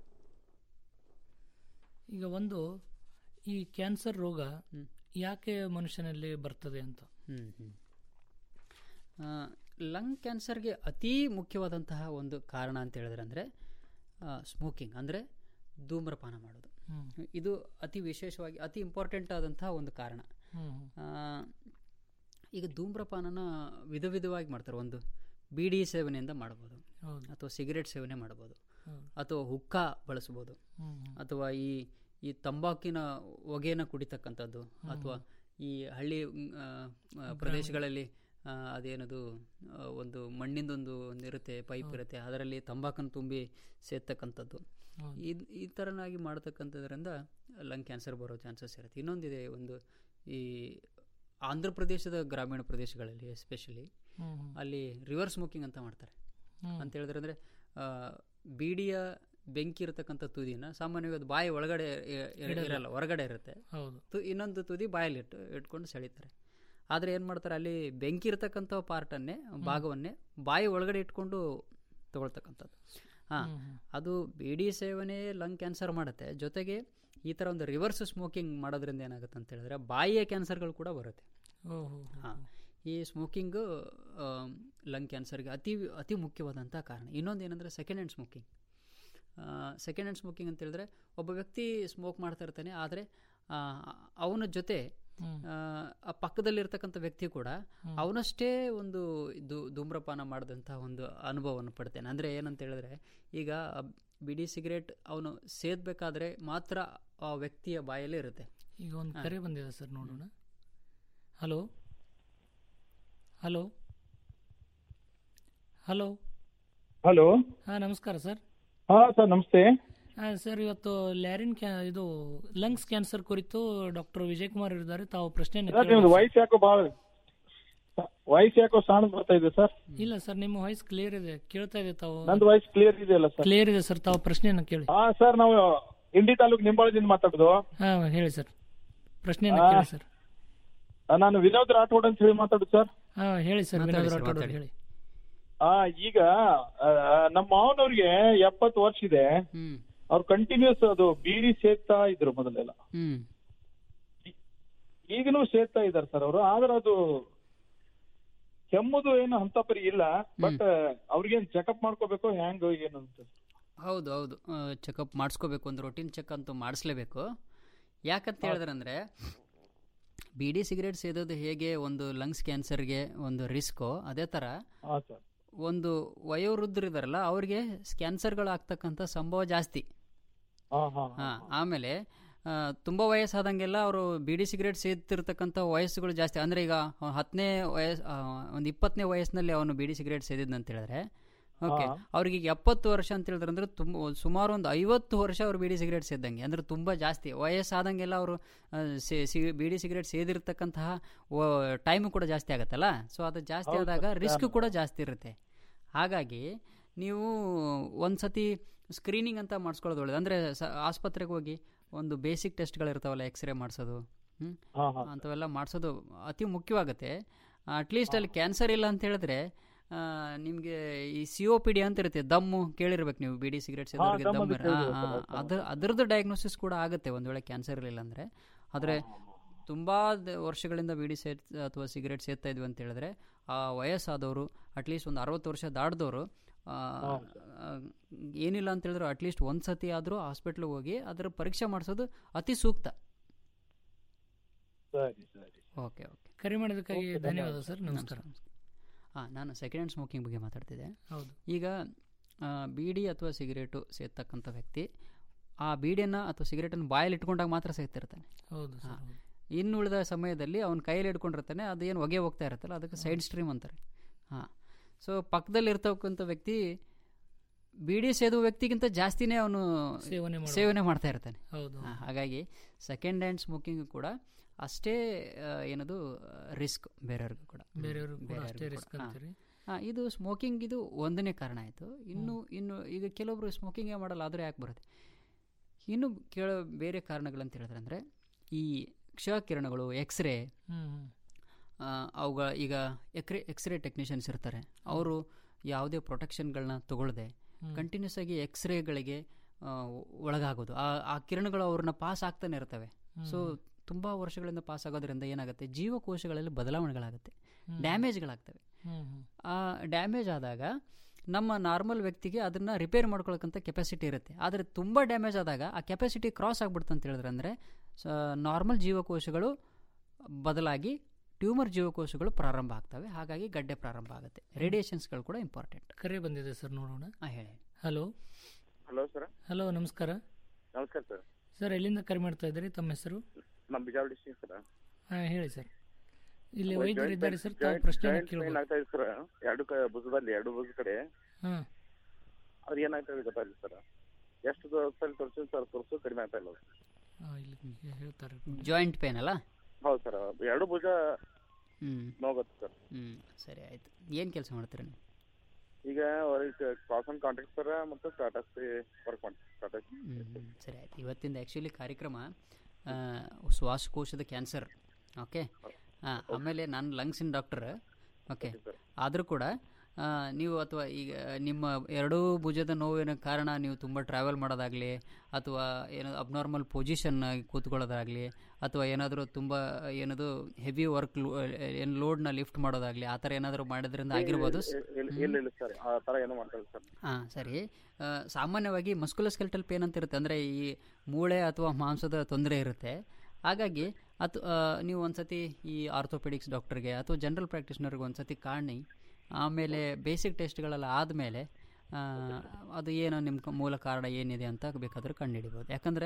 ಈಗ ಒಂದು ಈ ಕ್ಯಾನ್ಸರ್ ರೋಗ ಯಾಕೆ ಮನುಷ್ಯನಲ್ಲಿ ಬರ್ತದೆ ಅಂತ
ಹ್ಮ್, ಹ್ಮ್. ಆ, ಲಂಗ್ ಕ್ಯಾನ್ಸರ್ಗೆ ಅತೀ ಮುಖ್ಯವಾದಂತಹ ಒಂದು ಕಾರಣ ಅಂತ ಹೇಳಿದ್ರೆ ಅಂದರೆ ಸ್ಮೋಕಿಂಗ್ ಅಂದರೆ ಧೂಮ್ರಪಾನ ಮಾಡೋದು
ಹ್ಮ್.
ಇದು ಅತಿ ವಿಶೇಷವಾಗಿ ಅತಿ ಇಂಪಾರ್ಟೆಂಟ್ ಆದಂತಹ ಒಂದು ಕಾರಣ
ಹ್ಮ್.
ಆ, ಈಗ ಧೂಮ್ರಪಾನನ ವಿಧ ವಿಧವಾಗಿ ಮಾಡ್ತಾರೆ ಒಂದು ಬೀಡಿ ಸೇವನೆಯಿಂದ ಮಾಡ್ಬೋದು
ಹೌದು.
ಅಥವಾ ಸಿಗರೇಟ್ ಸೇವನೆ ಮಾಡ್ಬೋದು
ಹೌದು.
ಅಥವಾ ಹುಕ್ಕ ಬಳಸ್ಬೋದು
ಹ್ಮ್, ಹ್ಮ್.
ಅಥವಾ ಈ ಈ ತಂಬಾಕಿನ ಹೊಗೆನ ಕುಡಿತಕ್ಕಂಥದ್ದು
ಹ್ಮ್.
ಅಥವಾ ಈ ಹಳ್ಳಿ ಮ್, ಆ, ಆ, ಪ್ರದೇಶಗಳಲ್ಲಿ ಆ, ಅದೇನದು ಆ, ಒಂದು ಮಣ್ಣಿಂದೊಂದು ಒಂದು ಇರುತ್ತೆ ಪೈಪ್ ಇರುತ್ತೆ ಅದರಲ್ಲಿ ತಂಬಾಕನ್ನು ತುಂಬಿ ಸೇರ್ತಕ್ಕಂಥದ್ದು
ಹೌದು.
ಈ ಈ ಥರನಾಗಿ ಮಾಡ್ತಕ್ಕಂಥದ್ರಿಂದ ಲಂಗ್ ಕ್ಯಾನ್ಸರ್ ಬರೋ ಚಾನ್ಸಸ್ ಇರುತ್ತೆ ಇನ್ನೊಂದಿದೆ ಒಂದು ಈ ಆಂಧ್ರ ಪ್ರದೇಶದ ಗ್ರಾಮೀಣ ಪ್ರದೇಶಗಳಲ್ಲಿ ಎಸ್ಪೆಷಲಿ
ಹ್ಮ್, ಹ್ಮ್.
ಅಲ್ಲಿ ರಿವರ್ಸ್ ಸ್ಮೋಕಿಂಗ್ ಅಂತ ಮಾಡ್ತಾರೆ
ಹ್ಮ್.
ಅಂತ ಹೇಳಿದ್ರೆ ಅಂದರೆ ಬೀಡಿಯ ಬೆಂಕಿ ಇರತಕ್ಕಂಥ ತುದಿನ ಸಾಮಾನ್ಯವಾಗಿ ಅದು ಬಾಯಿ ಒಳಗಡೆ ಇ- ಇರ-
ಇಡಲ್ಲ.
ಇರಲ್ಲ ಹೊರಗಡೆ ಇರುತ್ತೆ
ಹೌದು.
ತು ಇನ್ನೊಂದು ತುದಿ ಬಾಯಲ್ಲಿ ಇಟ್ಟು ಇಟ್ಕೊಂಡು ಸೆಳಿತಾರೆ ಆದರೆ ಏನು ಮಾಡ್ತಾರೆ ಅಲ್ಲಿ ಬೆಂಕಿ ಇರತಕ್ಕಂಥ ಪಾರ್ಟನ್ನೇ ಭಾಗವನ್ನೇ ಬಾಯಿ ಒಳಗಡೆ ಇಟ್ಕೊಂಡು ತಗೊಳ್ತಕ್ಕಂಥದ್ದು ಹಾಂ
ಹ್ಮ್, ಹ್ಮ್.
ಅದು ಬೀಡಿ ಸೇವನೆ ಲಂಗ್ ಕ್ಯಾನ್ಸರ್ ಮಾಡುತ್ತೆ ಜೊತೆಗೆ ಈ ಥರ ಒಂದು ರಿವರ್ಸ್ ಸ್ಮೋಕಿಂಗ್ ಮಾಡೋದ್ರಿಂದ ಏನಾಗುತ್ತೆ ಅಂತ ಹೇಳಿದ್ರೆ ಬಾಯಿಯ ಕ್ಯಾನ್ಸರ್ಗಳು ಕೂಡ ಬರುತ್ತೆ
ಓಹೋ
ಹಾಂ ಈ ಸ್ಮೋಕಿಂಗು ಲಂಗ್ ಕ್ಯಾನ್ಸರ್ಗೆ ಅತಿ ಅತಿ ಮುಖ್ಯವಾದಂಥ ಕಾರಣ ಇನ್ನೊಂದು ಏನಂದರೆ second hand smoking second hand smoking ಅಂತ ಹೇಳಿದ್ರೆ ಒಬ್ಬ ವ್ಯಕ್ತಿ ಸ್ಮೋಕ್ ಮಾಡ್ತಾ ಇರ್ತಾನೆ ಆದರೆ ಅವನ ಜೊತೆ
ಹ್ಮ್.
ಆ, ಆ ಪಕ್ಕದಲ್ಲಿರ್ತಕ್ಕಂಥ ವ್ಯಕ್ತಿ ಕೂಡ
ಹ್ಮ್.
ಅವನಷ್ಟೇ ಒಂದು ಧೂ ಧೂಮ್ರಪಾನ ಮಾಡಿದಂಥ ಒಂದು ಅನುಭವವನ್ನು ಪಡ್ತೇನೆ ಅಂದರೆ ಏನಂತ ಹೇಳಿದ್ರೆ ಈಗ ಬಿಡಿ ಸಿಗರೇಟ್ ಅವನು ಸೇದಬೇಕಾದ್ರೆ ಮಾತ್ರ ಆ ವ್ಯಕ್ತಿಯ ಬಾಯಲ್ಲೇ ಇರುತ್ತೆ
ಈಗ ಒಂದು
ಹಾ.
ಕರೆ ಬಂದಿದೆ ಸರ್ ನೋಡೋಣ ಹಲೋ ಹಲೋ ಹಲೋ
ಹಲೋ
ಹಾಂ ನಮಸ್ಕಾರ ಸರ್
ಹಾ ಸರ್ ನಮಸ್ತೆ
ಹಾಂ ಸರ್ ಇವತ್ತು ಲ್ಯಾರಿನ್ ಕ್ಯಾ ಇದು ಲಂಗ್ಸ್ ಕ್ಯಾನ್ಸರ್ ಕುರಿತು ಡಾಕ್ಟರ್ ವಿಜಯ್ ಕುಮಾರ್ ಇದ್ದಾರೆ ತಾವು ಪ್ರಶ್ನೆಯನ್ನು
ಸರ್
ಕೇಳಬಹುದು
ನಿಮ್ದು ವಾಯ್ಸ್ ಯಾಕೋ ಬಹಳ ವಾಯ್ಸ್ ಯಾಕೋ ಸಣ್ಣ ಬರ್ತಾ ಇದೆ ಸರ್
ಇಲ್ಲ ಸರ್ ನಿಮ್ಮ ವಾಯ್ಸ್ ಕ್ಲಿಯರ್ ಇದೆ ಕೇಳ್ತಾ ಇದೆ ತಾವು
ನಂದು ವಾಯ್ಸ್ ಕ್ಲಿಯರ್ ಇದೆಯಲ್ಲ ಸರ್
ಕ್ಲಿಯರ್ ಇದೆ ಸರ್ ತಾವು ಪ್ರಶ್ನೆಯನ್ನು ಕೇಳಿ
ಹಾ ಸರ್ ನಾವು ಇಂಡಿ ತಾಲೂಕು ನಿಂಬಾಳದಿಂದ ಮಾತಾಡುದು
ಹಾ ಹೇಳಿ ಸರ್ ಪ್ರಶ್ನೆಯನ್ನು
ಆ,
ಕೇಳಿ ಸರ್
ಆ, ನಾನು ವಿನೋದ್ ರಾಠೋಡ್ ಅಂತ ಹೇಳಿ ಮಾತಾಡುದು ಸರ್
ಹಾ ಹೇಳಿ ಸರ್
ಮಾತಾಡಿ
ವಿನೋದ್
ಸರ್,
ರಾಠೋಡ್ ಅವ್ರು
ಮಾತಾಡಿ.
ಹೇಳಿ
ಆ ಈಗ ಆ, ನಮ್ಮ ಮಾವನವ್ರಿಗೆ ಎಪ್ಪತ್ತು ವರ್ಷ ಇದೆ
ಹ್ಮ್
ಅವ್ರು ಕಂಟಿನ್ಯೂಸ್ ಅದು ಬೀಡಿ ಸೇರ್ತಾ ಇದ್ರು ಮೊದಲೆಲ್ಲ
ಹ್ಮ್
ಈಗಲೂ ಸೇರ್ತಾ ಇದಾರೆ ಸರ್ ಅವರು ಆದ್ರೆ ಅದು ಕೆಮ್ಮುದು ಏನು ಅಂತ ಪರಿ ಇಲ್ಲ ಬಟ್ ಅವ್ರಿಗೇನ್ ಚೆಕಪ್ ಮಾಡ್ಕೋಬೇಕು ಹ್ಯಾಂಗ್ ಏನು ಅಂತ
ಹೌದು ಹೌದು ಚೆಕಪ್ ಮಾಡಿಸ್ಕೋಬೇಕು ಒಂದು ರೊಟೀನ್ ಚೆಕ್ ಅಂತೂ ಮಾಡಿಸ್ಲೇಬೇಕು ಯಾಕಂತ ಹೇಳಿದ್ರೆ ಅಂದರೆ ಬೀಡಿ ಸಿಗರೇಟ್ ಸೇದೋದು ಹೇಗೆ ಒಂದು ಲಂಗ್ಸ್ ಕ್ಯಾನ್ಸರ್ಗೆ ಒಂದು ರಿಸ್ಕು ಅದೇ ಥರ
ಹಾ ಸರ್
ಒಂದು ವಯೋವೃದ್ಧರಿದಾರಲ್ಲ ಅವ್ರಿಗೆ ಕ್ಯಾನ್ಸರ್ಗಳು ಆಗ್ತಕ್ಕಂಥ ಸಂಭವ ಜಾಸ್ತಿ
ಹಾ ಹಾ
ಹಾ ಆಮೇಲೆ ಆ, ತುಂಬಾ ವಯಸ್ಸಾದಂಗೆಲ್ಲ ಅವರು ಬೀಡಿ ಸಿಗರೇಟ್ ಸೇದ್ತಿರ್ತಕ್ಕಂಥ ವಯಸ್ಸುಗಳು ಜಾಸ್ತಿ ಅಂದ್ರೆ ಈಗ ಹತ್ತನೇ ವಯಸ್ ಆ, ಒಂದು ಇಪ್ಪತ್ತನೇ ವಯಸ್ಸಿನಲ್ಲಿ ಅವನು ಬೀಡಿ ಸಿಗರೇಟ್ ಸೇದಿದ್ನಂತ ಹೇಳಿದ್ರೆ ಓಕೆ
ಹಾ.
ಅವ್ರಿಗೆ ಈಗ ಎಪ್ಪತ್ತು ವರ್ಷ ಅಂತ ಹೇಳಿದ್ರೆ ಅಂದ್ರೆ ತುಂಬ ಸುಮಾರು ಒಂದು ಐವತ್ತು ವರ್ಷ ಅವರು ಬೀಡಿ ಸಿಗರೇಟ್ ಸೇದಂಗೆ ಅಂದ್ರೆ ತುಂಬಾ ಜಾಸ್ತಿ ವಯಸ್ಸಾದಂಗೆಲ್ಲ ಅವರು ಬೀಡಿ ಸಿಗರೇಟ್ ಸೇದಿರ್ತಕ್ಕಂತಹ ಟೈಮು ಕೂಡ ಜಾಸ್ತಿ ಆಗುತ್ತಲ್ಲ ಸೊ ಅದು ಜಾಸ್ತಿ
ಹೌದು
ಆದಾಗ
ಸರ್,
ರಿಸ್ಕ್
ನಾನು-
ಕೂಡ ಜಾಸ್ತಿ ಇರುತ್ತೆ ಹಾಗಾಗಿ ನೀವು ಒಂದ್ಸತಿ ಸ್ಕ್ರೀನಿಂಗ್ ಅಂತ ಮಾಡಿಸ್ಕೊಳ್ಳೋದು ಒಳ್ಳೇದು ಅಂದರೆ ಆಸ್ಪತ್ರೆಗೆ ಹೋಗಿ ಒಂದು ಬೇಸಿಕ್ ಟೆಸ್ಟ್ಗಳಿರ್ತಾವಲ್ಲ ಎಕ್ಸ್ರೇ ಮಾಡಿಸೋದು ಹ್ಮ್
ಹಾ ಹಾ
ಅಂಥವೆಲ್ಲ ಮಾಡಿಸೋದು ಅತಿ ಮುಖ್ಯವಾಗುತ್ತೆ ಅಟ್ಲೀಸ್ಟ್ ಅಲ್ಲಿ ಕ್ಯಾನ್ಸರ್ ಇಲ್ಲ ಅಂತ ಹೇಳಿದ್ರೆ ನಿಮಗೆ ಈ ಸಿ ಒ ಪಿ ಡಿ ಅಂತ ಇರುತ್ತೆ ದಮ್ಮು ಕೇಳಿರ್ಬೇಕು ನೀವು ಬಿಡಿ ಸಿಗರೇಟ್
ಹಾ,
ಸೇದೋರಿಗೆ
ದಮ್ಮದು
ದಮ್ಮು
ಕೇಳಿದೆ ಸರ್, ಅದು
ಅದ್ರ ಅದರದ್ದು ಡಯಾಗ್ನೋಸಿಸ್ ಕೂಡ ಆಗುತ್ತೆ ಒಂದು ವೇಳೆ ಕ್ಯಾನ್ಸರ್ ಇರಲಿಲ್ಲ ಅಂದರೆ ಆದರೆ ತುಂಬ ವರ್ಷಗಳಿಂದ ಬಿಡಿ ಸೇ ಅಥವಾ ಸಿಗರೇಟ್ ಸೇರ್ತಾ ಇದ್ವಿ ಅಂತ ಹೇಳಿದ್ರೆ ಆ ವಯಸ್ಸಾದವರು ಅಟ್ಲೀಸ್ಟ್ ಒಂದು ಅರವತ್ತು ವರ್ಷ ದಾಟಿದವರು ಏನಿಲ್ಲ ಅಂತ ಹೇಳಿದ್ರು ಅಟ್ಲೀಸ್ಟ್ ಒಂದು ಸತಿ ಆದರೂ ಹಾಸ್ಪಿಟ್ಲಿಗೆ ಹೋಗಿ ಅದರ ಪರೀಕ್ಷೆ ಮಾಡಿಸೋದು ಅತಿ ಸೂಕ್ತ
ಸರಿ ಸರಿ
ಓಕೆ ಓಕೆ
ಕರೆ ಮಾಡಿದ್ದಕ್ಕಾಗಿ
ಓಕೆ,
ಧನ್ಯವಾದ
ಧನ್ಯವಾದ.
ಸರ್ ನಮಸ್ಕಾರ
ಹಾಂ ನಾನು ಸೆಕೆಂಡ್ ಹ್ಯಾಂಡ್ ಸ್ಮೋಕಿಂಗ್ ಬಗ್ಗೆ ಮಾತಾಡ್ತಿದ್ದೆ
ಹೌದು.
ಈಗ ಆ, ಬೀಡಿ ಅಥವಾ ಸಿಗರೇಟು ಸೇರ್ತಕ್ಕಂಥ ವ್ಯಕ್ತಿ ಆ ಬೀಡಿಯನ್ನು ಅಥವಾ ಸಿಗರೇಟನ್ನು ಬಾಯಲ್ಲಿ ಇಟ್ಕೊಂಡಾಗ ಮಾತ್ರ ಸೇರ್ತಿರ್ತಾನೆ
ಹೌದು ಸರ್
ಹಾ.
ಹೌದು.
ಇನ್ನು ಉಳಿದ ಸಮಯದಲ್ಲಿ ಅವ್ನ ಕೈಯಲ್ಲಿ ಹಿಡ್ಕೊಂಡಿರ್ತಾನೆ ಅದೇನು ಹೊಗೆ ಹೋಗ್ತಾ ಇರುತ್ತಲ್ಲ ಅದಕ್ಕೆ ಸೈಡ್ ಸ್ಟ್ರೀಮ್ ಅಂತಾರೆ ಹಾಂ ಸೊ ಪಕ್ಕದಲ್ಲಿ ಇರ್ತಕ್ಕಂಥ ವ್ಯಕ್ತಿ ಬೀಡಿ ಸೇದುವ ವ್ಯಕ್ತಿಗಿಂತ ಜಾಸ್ತಿನೇ ಅವನು
ಸೇವನೆ ಮಾಡುವ.
ಸೇವನೆ ಮಾಡ್ತಾ ಇರ್ತಾನೆ
ಹೌದು.
ಹಾ, ಹಾಗಾಗಿ ಸೆಕೆಂಡ್ ಹ್ಯಾಂಡ್ ಸ್ಮೋಕಿಂಗ್ ಕೂಡ ಅಷ್ಟೇ ಆ, ಏನದು ರಿಸ್ಕ್ ಬೇರೆಯವ್ರಿಗೂ ಕೂಡ
ಬೇರೆಯವ್ರಿಗೂ ಕೂಡ
ಬೇರೆಯವ್ರಿಗೂ
ಅಷ್ಟೇ
ಕೂಡ.
risk
ಹಾ.
ಅಂತೀರಿ?
ಹಾ, ಇದು ಸ್ಮೋಕಿಂಗ್ ಇದು ಒಂದನೇ ಕಾರಣ ಆಯಿತು ಇನ್ನು ಇನ್ನು ಈಗ ಕೆಲವೊಬ್ರು ಸ್ಮೋಕಿಂಗೇ ಮಾಡಲ್ಲ ಆದರೂ ಯಾಕೆ ಬರುತ್ತೆ ಇನ್ನು ಕೇಳ ಬೇರೆ ಕಾರಣಗಳಂತ ಹೇಳಿದ್ರೆ ಅಂದರೆ ಈ ಕ್ಷಕಿರಣಗಳು ಎಕ್ಸ್ರೇ
ಹ್ಮ್.
ಅವುಗಳ ಈಗ ಎಕ್ರೆ ಎಕ್ಸ್ರೇ ಟೆಕ್ನಿಷಿಯನ್ಸ್ ಇರ್ತಾರೆ ಅವರು ಯಾವುದೇ ಪ್ರೊಟೆಕ್ಷನ್ಗಳನ್ನ ತಗೊಳ್ಳದೆ
ಹ್ಮ್.
ಕಂಟಿನ್ಯೂಸ್ ಆಗಿ ಎಕ್ಸ್ರೇಗಳಿಗೆ ಒಳಗಾಗೋದು ಆ ಆ ಕಿರಣಗಳು ಅವ್ರನ್ನ ಪಾಸ್ ಆಗ್ತಾನೆ ಇರ್ತವೆ ಸೊ
ಹ್ಮ್.
ತುಂಬ ವರ್ಷಗಳಿಂದ ಪಾಸ್ ಆಗೋದ್ರಿಂದ ಏನಾಗುತ್ತೆ ಜೀವಕೋಶಗಳಲ್ಲಿ ಬದಲಾವಣೆಗಳಾಗುತ್ತೆ
ಹ್ಮ್.
ಡ್ಯಾಮೇಜ್ಗಳಾಗ್ತವೆ
ಹ್ಮ್, ಹ್ಮ್.
ಆ ಡ್ಯಾಮೇಜ್ ಆದಾಗ ನಮ್ಮ ನಾರ್ಮಲ್ ವ್ಯಕ್ತಿಗೆ ಅದನ್ನ ರಿಪೇರ್ ಮಾಡ್ಕೊಳಕ್ಕಂತ ಕೆಪಾಸಿಟಿ ಇರುತ್ತೆ ಆದರೆ ತುಂಬ ಡ್ಯಾಮೇಜ್ ಆದಾಗ ಆ ಕೆಪಾಸಿಟಿ ಕ್ರಾಸ್ ಆಗ್ಬಿಡ್ತು ಅಂತ ಹೇಳಿದ್ರೆ ಅಂದರೆ ನಾರ್ಮಲ್ ಜೀವಕೋಶಗಳು ಬದಲಾಗಿ ಟ್ಯೂಮರ್ ಜೀವಕೋಶಗಳು ಪ್ರಾರಂಭ ಆಗ್ತವೆ ಹಾಗಾಗಿ ಗಡ್ಡೆ ಪ್ರಾರಂಭ ಆಗುತ್ತೆ ರೇಡಿಯೇಷನ್ಸ್ಗಳು ಕೂಡ ಇಂಪಾರ್ಟೆಂಟ್
ಕರೆ ಬಂದಿದೆ ಸರ್ ನೋಡೋಣ
ಹಾಂ ಹೇಳಿ
ಹಲೋ
ಹಲೋ ಸರ್
ಹಲೋ ನಮಸ್ಕಾರ
ನಮಸ್ಕಾರ ಸರ್
ಸರ್ ಎಲ್ಲಿಂದ ಕರೆ ಮಾಡ್ತಾ ಇದ್ದೀರಿ ತಮ್ಮ ಹೆಸರು
ನಮ್ಮ ಬಿಜಾಪುರ ಡಿಸ್ಟ್ರಿಕ್ಟ್ ಸರ್
ಹಾಂ ಹೇಳಿ ಸರ್ ಇಲ್ಲಿ
Joint
ವೈದ್ಯರು ಇದ್ದಾರೆ
pain-
ಸರ್ ತಾವು
joint-
ಪ್ರಶ್ನೆ
joint pain
ಕೇಳಬಹುದು
ಆಗ್ತಾ ಇದೆ ಸರ್ ಎರಡು ಕ ಭುಜದಲ್ಲಿ ಎರಡು ಭುಜ ಕಡೆ
ಹಾಂ
ಅದು ಏನಾಗ್ತಾ ಇದೆ ಗೊತ್ತಾಗಿಲ್ಲ ಸರ್ ಎಷ್ಟು ಸಲ ತೋರಿಸಿ ಸರ್ ತೋರಿಸು ಕಡಿಮೆ ಆಗ್ತಾ ಇಲ್ಲ
ಇಲ್ಲಿ ಹೇಳ್ತಾರೆ
ಜಾಯಿಂಟ್ ಪೇನ್ ಅಲ್ಲ
ಹೌದು ಸರ್ ಎರಡು ಭುಜ
ಹ್ಞೂ
ನೋಗುತ್ತೆ ಸರ್
ಹ್ಞೂ ಸರಿ ಆಯಿತು ಏನು ಕೆಲಸ ಮಾಡ್ತೀರಾ ನೀವು
ಈಗ ಅವ್ರಿಗೆ ಕಾಸ್ ಆನ್ ಕಾಂಟ್ಯಾಕ್ಟ್ ಸರ್ ಮತ್ತು ಟಾಟಾ ವರ್ಕ್ ಮಾಡ್ತೀವಿ ಟಾಟಾ
ಹ್ಮ್, ಸರಿ ಆಯ್ತು ಇವತ್ತಿಂದ ಆ್ಯಕ್ಚುಲಿ ಕಾರ್ಯಕ್ರಮ ಆ, ಶ್ವಾಸಕೋಶದ ಕ್ಯಾನ್ಸರ್ ಓಕೆ ಹಾಂ ಆಮೇಲೆ ನಾನು ಲಂಗ್ಸಿನ ಡಾಕ್ಟರ್ ಓಕೆ ಆದರೂ ಕೂಡ ಆ, ನೀವು ಅಥವಾ ಈಗ ನಿಮ್ಮ ಎರಡೂ ಭುಜದ ನೋವಿನ ಕಾರಣ ನೀವು ತುಂಬ ಟ್ರಾವೆಲ್ ಮಾಡೋದಾಗಲಿ ಅಥವಾ ಏನೋ ಅಬ್ನಾರ್ಮಲ್ ಪೊಸಿಷನ್ ಕೂತ್ಕೊಳ್ಳೋದಾಗಲಿ ಅಥವಾ ಏನಾದರೂ ತುಂಬ ಏನದು ಹೆವಿ ವರ್ಕ್ ಏನು ಲೋಡ್ನ ಲಿಫ್ಟ್ ಮಾಡೋದಾಗಲಿ ಆ ಥರ ಏನಾದರೂ ಮಾಡೋದ್ರಿಂದ ಆಗಿರ್ಬೋದು
ಇಲ್ಲ ಇಲ್ಲ ಇಲ್ಲ ಸರ್ ಆ ಥರ ಏನೋ ಮಾಡ್ತಾರೆ ಸರ್
ಹಾಂ ಸರಿ ಆ, ಸಾಮಾನ್ಯವಾಗಿ ಮಸ್ಕುಲಸ್ಕೆಲ್ಟಲ್ ಪೇನ್ ಅಂತ ಇರುತ್ತೆ ಅಂದರೆ ಈ ಮೂಳೆ ಅಥವಾ ಮಾಂಸದ ತೊಂದರೆ ಇರುತ್ತೆ ಹಾಗಾಗಿ ಅದು ಆ, ನೀವು ಒಂದ್ಸತಿ ಈ ಆರ್ಥೋಪೆಡಿಕ್ಸ್ ಡಾಕ್ಟರ್ಗೆ ಅಥವಾ ಜನರಲ್ ಪ್ರಾಕ್ಟೀಸ್ನರ್ಗೆ ಒಂದ್ಸತಿ ಕಾಣಿ ಆಮೇಲೆ ಬೇಸಿಕ್ ಟೆಸ್ಟ್ಗಳೆಲ್ಲ ಆದಮೇಲೆ ಅದು ಏನು ನಿಮ್ಮ ಕ- ಮೂಲ ಕಾರಣ ಏನಿದೆ ಅಂತ ಬೇಕಾದ್ರೆ ಕಂಡುಹಿಡಿಬೋದು ಯಾಕಂದರೆ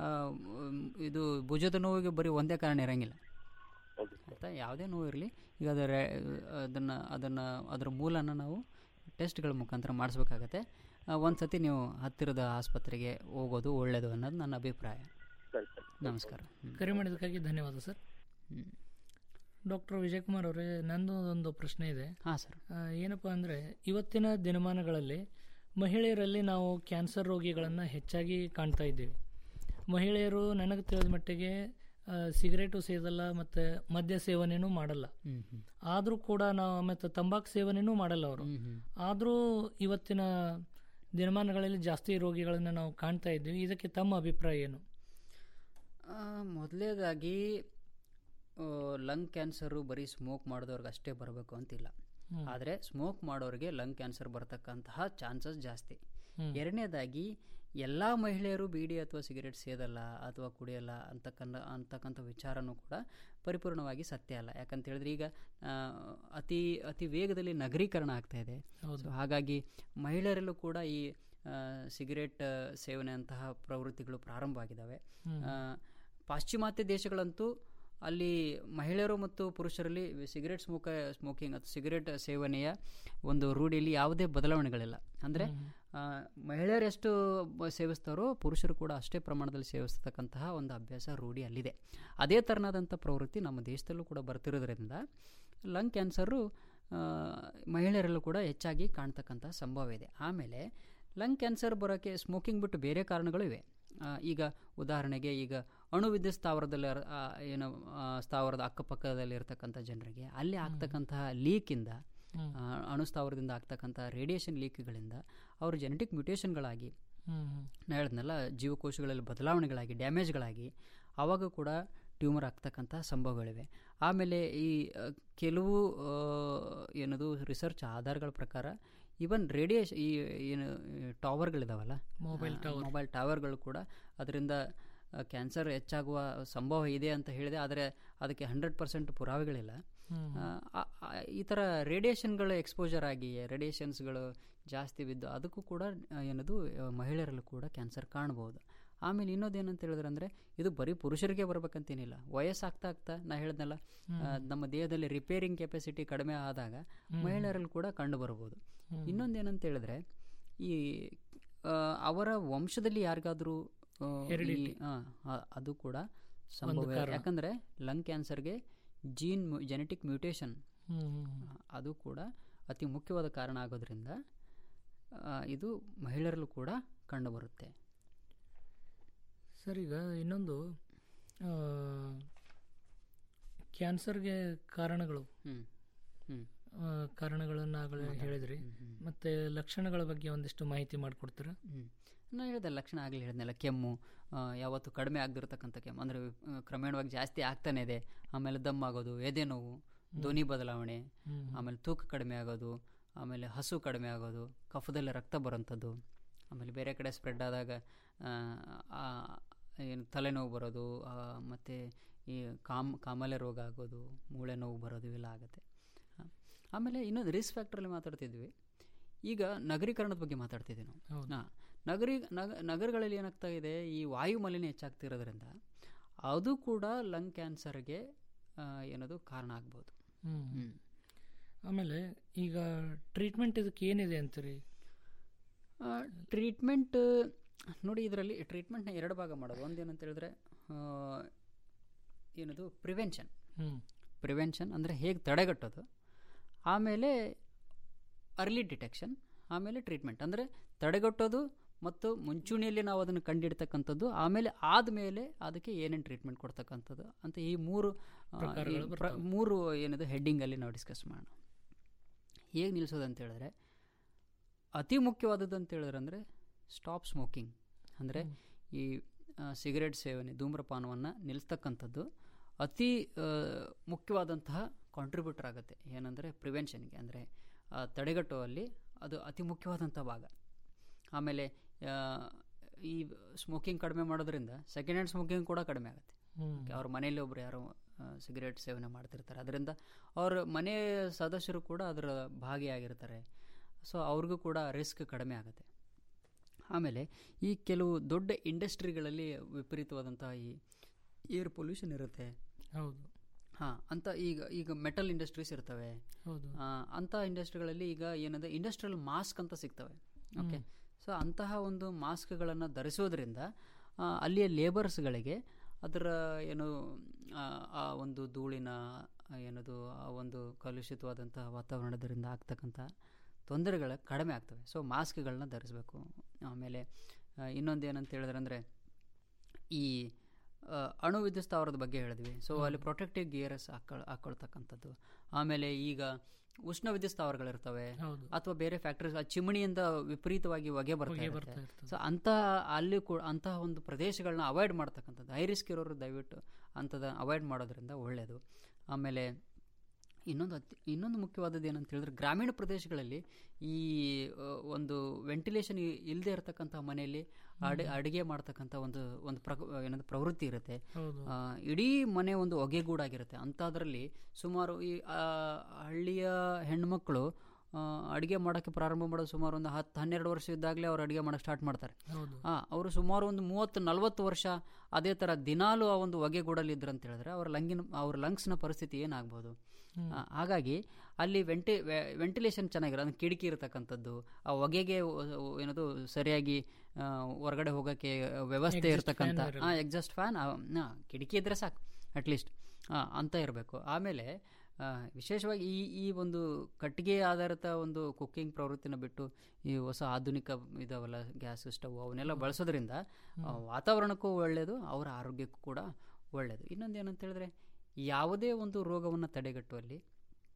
ಇದು ಭುಜದ ನೋವಿಗೆ ಬರೀ ಒಂದೇ ಕಾರಣ ಇರೋಂಗಿಲ್ಲ ಆಯಿತಾ ಯಾವುದೇ ನೋವು ಇರಲಿ ಈಗ ಅದರ ಅದನ್ನು ಅದನ್ನು ಅದರ ಮೂಲನ ನಾವು ಟೆಸ್ಟ್ಗಳ ಮುಖಾಂತರ ಮಾಡಿಸ್ಬೇಕಾಗತ್ತೆ ಒಂದು ಸತಿ ನೀವು ಹತ್ತಿರದ ಆಸ್ಪತ್ರೆಗೆ ಹೋಗೋದು ಒಳ್ಳೆಯದು ಅನ್ನೋದು ನನ್ನ ಅಭಿಪ್ರಾಯ
ಸರಿ ಸರಿ
ನಮಸ್ಕಾರ ಹ್ಮ್.
ಕರೆ ಮಾಡಿದ್ದಕ್ಕಾಗಿ ಧನ್ಯವಾದ ಸರ್
ಹ್ಮ್.
ಡಾಕ್ಟರ್ ವಿಜಯಕುಮಾರ್ ಅವರೇ ನಂದು ಒಂದು ಪ್ರಶ್ನೆ ಇದೆ
ಹಾಂ ಸರ್
ಆ, ಏನಪ್ಪಾ ಅಂದರೆ ಇವತ್ತಿನ ದಿನಮಾನಗಳಲ್ಲಿ ಮಹಿಳೆಯರಲ್ಲಿ ನಾವು ಕ್ಯಾನ್ಸರ್ ರೋಗಿಗಳನ್ನು ಹೆಚ್ಚಾಗಿ ಕಾಣ್ತಾ ಇದ್ದೀವಿ ಮಹಿಳೆಯರು ನನಗೆ ತಿಳಿದ ಮಟ್ಟಿಗೆ ಆ, ಸಿಗರೇಟು ಸೇದಲ್ಲ ಮತ್ತು ಮದ್ಯ ಸೇವನೆನೂ ಮಾಡಲ್ಲ
ಹ್ಮ್, ಹ್ಮ್.
ಆದರೂ ಕೂಡ ನಾವು ಮತ್ತು ತಂಬಾಕು ಸೇವನೆನೂ ಮಾಡಲ್ಲ ಅವರು ಆದರೂ ಇವತ್ತಿನ ದಿನಮಾನಗಳಲ್ಲಿ ಜಾಸ್ತಿ ರೋಗಿಗಳನ್ನು ನಾವು ಕಾಣ್ತಾ ಇದ್ದೀವಿ ಇದಕ್ಕೆ ತಮ್ಮ ಅಭಿಪ್ರಾಯ ಏನು
ಆ, ಮೊದಲನೇದಾಗಿ ಲಂಗ್ ಕ್ಯಾನ್ಸರು ಬರೀ ಸ್ಮೋಕ್ ಮಾಡಿದವ್ರಿಗೆ ಅಷ್ಟೇ ಬರಬೇಕು ಅಂತಿಲ್ಲ
ಹ್ಮ್.
ಆದರೆ ಸ್ಮೋಕ್ ಮಾಡೋರಿಗೆ ಲಂಗ್ ಕ್ಯಾನ್ಸರ್ ಬರ್ತಕ್ಕಂತಹ ಚಾನ್ಸಸ್ ಜಾಸ್ತಿ
ಹ್ಮ್.
ಎರಡನೇದಾಗಿ ಎಲ್ಲ ಮಹಿಳೆಯರು ಬೀಡಿ ಅಥವಾ ಸಿಗರೇಟ್ ಸೇದಲ್ಲ ಅಥವಾ ಕುಡಿಯಲ್ಲ ಅಂತಕ್ಕಂಥ ಅಂತಕ್ಕಂಥ ವಿಚಾರನೂ ಕೂಡ ಪರಿಪೂರ್ಣವಾಗಿ ಸತ್ಯ ಅಲ್ಲ ಯಾಕಂತ ಹೇಳಿದ್ರೆ ಈಗ ಆ, ಅತಿ ಅತಿ ವೇಗದಲ್ಲಿ ನಗರೀಕರಣ ಆಗ್ತಾ ಇದೆ
ಹೌದು.
ಸೊ ಹಾಗಾಗಿ ಮಹಿಳೆಯರಲ್ಲೂ ಕೂಡ ಈ ಆ, ಸಿಗರೇಟ್ ಆ, ಸೇವನೆ ಅಂತಹ ಪ್ರವೃತ್ತಿಗಳು ಪ್ರಾರಂಭ ಆಗಿದ್ದಾವೆ
ಹ್ಮ್.
ಆ, ಪಾಶ್ಚಿಮಾತ್ಯ ದೇಶಗಳಂತೂ ಅಲ್ಲಿ ಮಹಿಳೆಯರು ಮತ್ತು ಪುರುಷರಲ್ಲಿ ಸಿಗರೇಟ್ ಸ್ಮೋಕ ಸ್ಮೋಕಿಂಗ್ ಅಥವಾ ಸಿಗರೇಟ್ ಸೇವನೆಯ ಒಂದು ರೂಢಿಯಲ್ಲಿ ಯಾವುದೇ ಬದಲಾವಣೆಗಳಿಲ್ಲ ಅಂದರೆ ಮಹಿಳೆಯರು ಎಷ್ಟು ಬ- ಸೇವಿಸ್ತಾರೋ ಪುರುಷರು ಕೂಡ ಅಷ್ಟೇ ಪ್ರಮಾಣದಲ್ಲಿ ಸೇವಿಸ್ತಕ್ಕಂತಹ ಒಂದು ಅಭ್ಯಾಸ ರೂಢಿ ಅಲ್ಲಿದೆ ಅದೇ ಥರನಾದಂಥ ಪ್ರವೃತ್ತಿ ನಮ್ಮ ದೇಶದಲ್ಲೂ ಕೂಡ ಬರ್ತಿರೋದ್ರಿಂದ ಲಂಗ್ ಕ್ಯಾನ್ಸರು ಆ, ಮಹಿಳೆಯರಲ್ಲೂ ಕೂಡ ಹೆಚ್ಚಾಗಿ ಕಾಣ್ತಕ್ಕಂಥ ಸಂಭವ ಇದೆ ಆಮೇಲೆ ಲಂಗ್ ಕ್ಯಾನ್ಸರ್ ಬರೋಕ್ಕೆ ಸ್ಮೋಕಿಂಗ್ ಬಿಟ್ಟು ಬೇರೆ ಕಾರಣಗಳು ಇವೆ ಆ, ಈಗ ಉದಾಹರಣೆಗೆ ಈಗ ಅಣು ವಿದ್ಯುತ್ ಸ್ಥಾವರದಲ್ಲಿ ಅರ್- ಆ, ಏನು ಆ, ಸ್ಥಾವರದ ಅಕ್ಕಪಕ್ಕದಲ್ಲಿ ಇರತಕ್ಕಂಥ ಜನರಿಗೆ ಅಲ್ಲಿ ಆಗ್ತಕ್ಕಂತಹ ಲೀಕಿಂದ
ಹ್ಮ್.
ಆ, ಅಣುಸ್ಥಾವರದಿಂದ ಆಗ್ತಕ್ಕಂಥ ರೇಡಿಯೇಷನ್ ಲೀಕ್ಗಳಿಂದ ಅವರು ಜೆನೆಟಿಕ್ ಮ್ಯೂಟೇಷನ್ಗಳಾಗಿ
ಹ್ಮ್, ಹ್ಮ್.
ನಾ ಹೇಳಿದ್ನಲ್ಲ ಜೀವಕೋಶಗಳಲ್ಲಿ ಬದಲಾವಣೆಗಳಾಗಿ ಡ್ಯಾಮೇಜ್ಗಳಾಗಿ ಆವಾಗ ಕೂಡ ಟ್ಯೂಮರ್ ಆಗ್ತಕ್ಕಂಥ ಸಂಭವಗಳಿವೆ ಆಮೇಲೆ ಈ ಆ, ಕೆಲವು ಆ, ಏನದು ರಿಸರ್ಚ್ ಆಧಾರಗಳ ಪ್ರಕಾರ ಈವನ್ ರೇಡಿಯೇಷ್ ಈ ಏನು ಟವರ್ಗಳಿದಾವಲ್ಲ
Mobile tower.
ಮೊಬೈಲ್ ಟವರ್ಗಳು ಕೂಡ ಅದರಿಂದ ಕ್ಯಾನ್ಸರ್ ಹೆಚ್ಚಾಗುವ ಸಂಭವ ಇದೆ ಅಂತ ಹೇಳಿದೆ ಆದರೆ ಅದಕ್ಕೆ ಹಂಡ್ರೆಡ್ ಪರ್ಸೆಂಟ್ ಪುರಾವೆಗಳಿಲ್ಲ
ಹ್ಮ್.
ಆ, ಆ- ಆ- ಈ ಥರ ರೇಡಿಯೇಷನ್ಗಳು ಎಕ್ಸ್ಪೋಜರ್ ಆಗಿ ರೇಡಿಯೇಷನ್ಸ್ಗಳು ಜಾಸ್ತಿ ಬಿದ್ದು ಅದಕ್ಕೂ ಕೂಡ ಆ, ಏನದು ಆ, ಮಹಿಳೆಯರಲ್ಲೂ ಕೂಡ ಕ್ಯಾನ್ಸರ್ ಕಾಣ್ಬೋದು ಆಮೇಲೆ ಇನ್ನೊಂದೇನಂತ ಹೇಳಿದ್ರೆ ಅಂದರೆ ಇದು ಬರೀ ಪುರುಷರಿಗೆ ಬರ್ಬೇಕಂತೇನಿಲ್ಲ ವಯಸ್ಸಾಗ್ತಾ ಆಗ್ತಾ ನಾ ಹೇಳಿದ್ನಲ್ಲ ಆ, ನಮ್ಮ ದೇಹದಲ್ಲಿ ರಿಪೇರಿಂಗ್ ಕೆಪಾಸಿಟಿ ಕಡಿಮೆ ಆದಾಗ
ಹ್ಮ್.
ಮಹಿಳೆಯರಲ್ಲಿ ಕೂಡ ಕಂಡು ಬರ್ಬೋದು
ಹ್ಮ್.
ಇನ್ನೊಂದೇನಂತ ಹೇಳಿದ್ರೆ ಈ ಆ, ಅವರ ವಂಶದಲ್ಲಿ ಯಾರಿಗಾದರೂ
Heredity.
ಅದು ಕೂಡ ಸಂಭವ
ಕಾರಣ.
ಯಾಕಂದರೆ ಲಂಗ್ ಕ್ಯಾನ್ಸರ್ಗೆ gene genetic mutation
hmm, hmm, hmm.
ಅದು ಕೂಡ ಅತಿ ಮುಖ್ಯವಾದ ಕಾರಣ ಆಗೋದ್ರಿಂದ ಆ, ಇದು ಮಹಿಳೆಯರಲ್ಲೂ ಕೂಡ ಕಂಡುಬರುತ್ತೆ
ಸರ್ ಈಗ ಇನ್ನೊಂದು ಆ, ಕ್ಯಾನ್ಸರ್ಗೆ ಕಾರಣಗಳು
ಹ್ಮ್. ಹ್ಮ್.
ಆ, ಕಾರಣಗಳನ್ನ ಆಗಲೇ ಹೇಳಿದ್ರಿ ಮತ್ತೆ ಲಕ್ಷಣಗಳ ಬಗ್ಗೆ ಒಂದಿಷ್ಟು ಮಾಹಿತಿ ಮಾಡಿಕೊಡ್ತೀರಾ
ಹ್ಮ್. ನಾನು ಹೇಳಿದೆ ಲಕ್ಷಣ ಆಗಲಿ ಹೇಳಿದ್ನಲ್ಲ ಕೆಮ್ಮು ಆ, ಯಾವತ್ತು ಕಡಿಮೆ ಆಗದಿರತಕ್ಕಂಥ ಕೆಮ್ಮು ಅಂದರೆ ಕ್ರಮೇಣವಾಗಿ ಜಾಸ್ತಿ ಆಗ್ತಾನೆ ಇದೆ ಆಮೇಲೆ ದಮ್ಮಾಗೋದು ಎದೆ ನೋವು ಧ್ವನಿ ಬದಲಾವಣೆ
ಹ್ಮ್.
ಆಮೇಲೆ ತೂಕ ಕಡಿಮೆ ಆಗೋದು ಆಮೇಲೆ ಹಸು ಕಡಿಮೆ ಆಗೋದು ಕಫದಲ್ಲಿ ರಕ್ತ ಬರೋಂಥದ್ದು ಆಮೇಲೆ ಬೇರೆ ಕಡೆ ಸ್ಪ್ರೆಡ್ ಆದಾಗ ಆ, ಆ, ಏನು ತಲೆನೋವು ಬರೋದು ಆ, ಮತ್ತೆ ಈ ಕಾಮ್ ಕಾಮಾಲೆ ರೋಗ ಆಗೋದು ಮೂಳೆ ನೋವು ಬರೋದು ಇವೆಲ್ಲ ಆಗುತ್ತೆ ಆ, ಆಮೇಲೆ ಇನ್ನೊಂದು ರಿಸ್ಕ್ ಫ್ಯಾಕ್ಟ್ರಲ್ಲಿ ಮಾತಾಡ್ತಿದ್ವಿ ಈಗ ನಗರೀಕರಣದ ಬಗ್ಗೆ ಮಾತಾಡ್ತಿದ್ವಿ ನಾವು
ಹೌದು.
ಹಾಂ ನಗರಿ ನಗ ನಗರಗಳಲ್ಲಿ ಏನಾಗ್ತಾ ಇದೆ ಈ ವಾಯು ಮಾಲಿನ್ಯ ಹೆಚ್ಚಾಗ್ತಿರೋದ್ರಿಂದ ಅದು ಕೂಡ ಲಂಗ್ ಕ್ಯಾನ್ಸರ್ಗೆ ಆ, ಏನದು ಕಾರಣ ಆಗ್ಬೋದು
ಹ್ಮ್.
ಹ್ಮ್.
ಆಮೇಲೆ ಈಗ ಟ್ರೀಟ್ಮೆಂಟ್ ಇದಕ್ಕೆ ಏನಿದೆ ಅಂತೀರಿ
ಟ್ರೀಟ್ಮೆಂಟ್ ನೋಡಿ ಇದರಲ್ಲಿ ಟ್ರೀಟ್ಮೆಂಟ್ನ ಎರಡು ಭಾಗ ಮಾಡೋದು ಒಂದೇನಂತ ಹೇಳಿದ್ರೆ ಆ, ಏನದು ಪ್ರಿವೆನ್ಷನ್
ಹ್ಮ್.
ಪ್ರಿವೆನ್ಷನ್ ಅಂದರೆ ಹೇಗೆ ತಡೆಗಟ್ಟೋದು ಆಮೇಲೆ ಅರ್ಲಿ ಡಿಟೆಕ್ಷನ್ ಆಮೇಲೆ ಟ್ರೀಟ್ಮೆಂಟ್ ಅಂದರೆ ತಡೆಗಟ್ಟೋದು ಮತ್ತು ಮುಂಚೂಣಿಯಲ್ಲಿ ನಾವು ಅದನ್ನು ಕಂಡಿಡ್ತಕ್ಕಂಥದ್ದು ಆಮೇಲೆ ಆದಮೇಲೆ ಅದಕ್ಕೆ ಏನೇನು ಟ್ರೀಟ್ಮೆಂಟ್ ಕೊಡ್ತಕ್ಕಂಥದ್ದು ಅಂತ ಈ ಮೂರು ಆ, ಈ
ಪ್ರಕಾರಗಳು
ಪ್ರ-
ಬರ್ತವೆ.
ಮೂರು ಏನಿದೆ ಹೆಡ್ಡಿಂಗಲ್ಲಿ ನಾವು ಡಿಸ್ಕಸ್ ಮಾಡೋಣ ಹೇಗೆ ನಿಲ್ಲಿಸೋದು ಅಂತ ಹೇಳಿದ್ರೆ ಅತಿ ಮುಖ್ಯವಾದದ್ದು ಅಂತ ಹೇಳಿದ್ರೆ ಅಂದರೆ ಸ್ಟಾಪ್ ಸ್ಮೋಕಿಂಗ್ ಅಂದರೆ ಈ ಆ, ಸಿಗರೆಟ್ ಸೇವನೆ ಧೂಮ್ರಪಾನವನ್ನು ನಿಲ್ಲಿಸ್ತಕ್ಕಂಥದ್ದು ಅತಿ ಆ, ಮುಖ್ಯವಾದಂತಹ ಕಾಂಟ್ರಿಬ್ಯೂಟರ್ ಆಗುತ್ತೆ ಏನಂದರೆ ಪ್ರಿವೆನ್ಷನ್ಗೆ ಅಂದರೆ ತಡೆಗಟ್ಟುವಲ್ಲಿ ಅದು ಅತಿ ಮುಖ್ಯವಾದಂಥ ಭಾಗ ಆಮೇಲೆ ಆ, ಈ ಸ್ಮೋಕಿಂಗ್ ಕಡಿಮೆ ಮಾಡೋದ್ರಿಂದ ಸೆಕೆಂಡ್ ಹ್ಯಾಂಡ್ ಸ್ಮೋಕಿಂಗ್ ಕೂಡ ಕಡಿಮೆ ಆಗುತ್ತೆ
ಹ್ಮ್.
ಅವ್ರ ಮನೆಯಲ್ಲಿ ಒಬ್ರು ಯಾರೋ ಸಿಗರೇಟ್ ಸೇವನೆ ಮಾಡ್ತಿರ್ತಾರೆ ಅದರಿಂದ ಅವ್ರ ಮನೆ ಸದಸ್ಯರು ಕೂಡ ಅದರ ಭಾಗಿಯಾಗಿರ್ತಾರೆ ಸೊ ಅವ್ರಿಗೂ ಕೂಡ ರಿಸ್ಕ್ ಕಡಿಮೆ ಆಗುತ್ತೆ ಆಮೇಲೆ ಈ ಕೆಲವು ದೊಡ್ಡ ಇಂಡಸ್ಟ್ರಿಗಳಲ್ಲಿ ವಿಪರೀತವಾದಂತಹ ಈ ಏರ್ ಪೊಲ್ಯೂಷನ್ ಇರುತ್ತೆ
ಹೌದು
ಹಾಂ ಅಂತ ಈಗ ಈಗ ಮೆಟಲ್ ಇಂಡಸ್ಟ್ರೀಸ್ ಇರ್ತವೆ
ಹೌದು.
ಆ, ಅಂಥ ಇಂಡಸ್ಟ್ರಿಗಳಲ್ಲಿ ಈಗ ಏನಂದ್ರೆ ಇಂಡಸ್ಟ್ರಿಯಲ್ ಮಾಸ್ಕ್ ಅಂತ ಸಿಗ್ತವೆ ಓಕೆ ಸೊ ಅಂತಹ ಒಂದು ಮಾಸ್ಕ್ಗಳನ್ನು ಧರಿಸೋದ್ರಿಂದ ಆ, ಅಲ್ಲಿಯ ಲೇಬರ್ಸ್ಗಳಿಗೆ ಅದರ ಏನು ಆ, ಆ ಒಂದು ಧೂಳಿನ ಆ, ಏನದು ಆ ಒಂದು ಕಲುಷಿತವಾದಂತಹ ವಾತಾವರಣದಿಂದ ಆಗ್ತಕ್ಕಂಥ ತೊಂದರೆಗಳು ಕಡಿಮೆ ಆಗ್ತವೆ ಸೊ ಮಾಸ್ಕ್ಗಳನ್ನ ಧರಿಸಬೇಕು ಆಮೇಲೆ ಆ, ಇನ್ನೊಂದು ಏನಂತ ಹೇಳಿದ್ರೆ ಅಂದರೆ ಈ ಆ, ಅಣು ವಿದ್ಯುತ್ ಸ್ಥಾವರದ ಬಗ್ಗೆ ಹೇಳಿದ್ವಿ ಸೊ ಅಲ್ಲಿ ಪ್ರೊಟೆಕ್ಟಿವ್ ಗಿಯರ್ಸ್ ಹಾಕೊಳ್ ಹಾಕೊಳ್ತಕ್ಕಂಥದ್ದು ಆಮೇಲೆ ಈಗ ಉಷ್ಣ ವಿದ್ಯುತ್ ಸ್ಥಾವರಗಳಿರ್ತವೆ
ಹೌದು.
ಅಥವಾ ಬೇರೆ ಫ್ಯಾಕ್ಟ್ರೀಸ್ ಆ ಚಿಮಣಿಯಿಂದ ವಿಪರೀತವಾಗಿ ಹೊಗೆ ಬರ್ತಾ
ಹೊಗೆ
ಇರುತ್ತೆ
ಬರ್ತಾ ಇರ್ತದೆ.
ಸೊ ಅಂಥ ಅಲ್ಲಿ ಕೂಡ ಅಂತಹ ಒಂದು ಪ್ರದೇಶಗಳನ್ನ ಅವಾಯ್ಡ್ ಮಾಡ್ತಕ್ಕಂಥದ್ದು ಹೈ ರಿಸ್ಕ್ ಇರೋರು ದಯವಿಟ್ಟು ಅಂಥದ್ದು ಅವಾಯ್ಡ್ ಮಾಡೋದ್ರಿಂದ ಒಳ್ಳೆಯದು ಆಮೇಲೆ ಇನ್ನೊಂದು ಅತಿ ಇನ್ನೊಂದು ಮುಖ್ಯವಾದದ್ದು ಏನಂತ ಹೇಳಿದ್ರೆ ಗ್ರಾಮೀಣ ಪ್ರದೇಶಗಳಲ್ಲಿ ಈ ಆ, ಒಂದು ವೆಂಟಿಲೇಷನ್ ಇಲ್ಲದೆ ಇರತಕ್ಕಂಥ ಮನೆಯಲ್ಲಿ ಅಡಿ ಅಡುಗೆ ಮಾಡ್ತಕ್ಕಂಥ ಒಂದು ಒಂದು ಪ್ರ ಏನಂದ್ರೆ ಪ್ರವೃತ್ತಿ ಇರುತ್ತೆ
ಹೌದು.
ಆ, ಇಡೀ ಮನೆ ಒಂದು ಹೊಗೆಗೂಡಾಗಿರುತ್ತೆ ಅಂಥದ್ರಲ್ಲಿ ಸುಮಾರು ಈ ಆ, ಹಳ್ಳಿಯ ಹೆಣ್ಮಕ್ಳು ಅಡುಗೆ ಮಾಡೋಕ್ಕೆ ಪ್ರಾರಂಭ ಮಾಡೋದು ಸುಮಾರು ಒಂದು ಹತ್ತು ಹನ್ನೆರಡು ವರ್ಷ ಇದ್ದಾಗಲೇ ಅವ್ರು ಅಡುಗೆ ಮಾಡೋಕ್ಕೆ ಸ್ಟಾರ್ಟ್ ಮಾಡ್ತಾರೆ
ಹೌದು.
ಹಾಂ ಅವರು ಸುಮಾರು ಒಂದು ಮೂವತ್ತು ನಲ್ವತ್ತು ವರ್ಷ ಅದೇ ಥರ ದಿನಾಲೂ ಆ ಒಂದು ಹೊಗೆಗೂಡಲ್ಲಿ ಇದ್ರು ಅಂತ ಹೇಳಿದ್ರೆ ಅವ್ರ ಲಂಗಿನ ಅವ್ರ ಲಂಗ್ಸ್ನ ಪರಿಸ್ಥಿತಿ ಏನಾಗ್ಬೋದು
ಹ್ಮ್.
ಆ, ಹಾಗಾಗಿ ಅಲ್ಲಿ ವೆಂಟಿ ವೆಂಟಿಲೇಷನ್ ಚೆನ್ನಾಗಿರೋ ಅಂದ್ರೆ ಕಿಟಕಿ ಇರತಕ್ಕಂಥದ್ದು ಆ ಹೊಗೆಗೆ ಒ- ಒ- ಏನದು ಸರಿಯಾಗಿ ಆ, ಹೊರಗಡೆ ಹೋಗೋಕ್ಕೆ ವ್ಯವಸ್ಥೆ
Exhaust
ಇರತಕ್ಕಂಥ
fan ಇರಲ್ಲ.
ಎಕ್ಸಾಸ್ಟ್ ಫ್ಯಾನ್ ಕಿಟಕಿ ಇದ್ರೆ ಸಾಕು ಅಟ್ಲೀಸ್ಟ್ ಅಂತ ಇರಬೇಕು ಆಮೇಲೆ ಆ, ವಿಶೇಷವಾಗಿ ಈ ಈ ಒಂದು ಕಟ್ಟಿಗೆ ಆಧಾರಿತ ಒಂದು ಕುಕ್ಕಿಂಗ್ ಪ್ರವೃತ್ತಿನ ಬಿಟ್ಟು ಈ ಹೊಸ ಆಧುನಿಕ ಇದಾವಲ್ಲ ಗ್ಯಾಸ್ ಸ್ಟವ್ ಅವನ್ನೆಲ್ಲ ಬಳಸೋದ್ರಿಂದ ಆ, ವಾತಾವರಣಕ್ಕೂ ಒಳ್ಳೆಯದು ಅವರ ಆರೋಗ್ಯಕ್ಕೂ ಕೂಡ ಒಳ್ಳೆಯದು ಇನ್ನೊಂದು ಏನಂತ ಹೇಳಿದ್ರೆ ಯಾವುದೇ ಒಂದು ರೋಗವನ್ನು ತಡೆಗಟ್ಟುವಲ್ಲಿ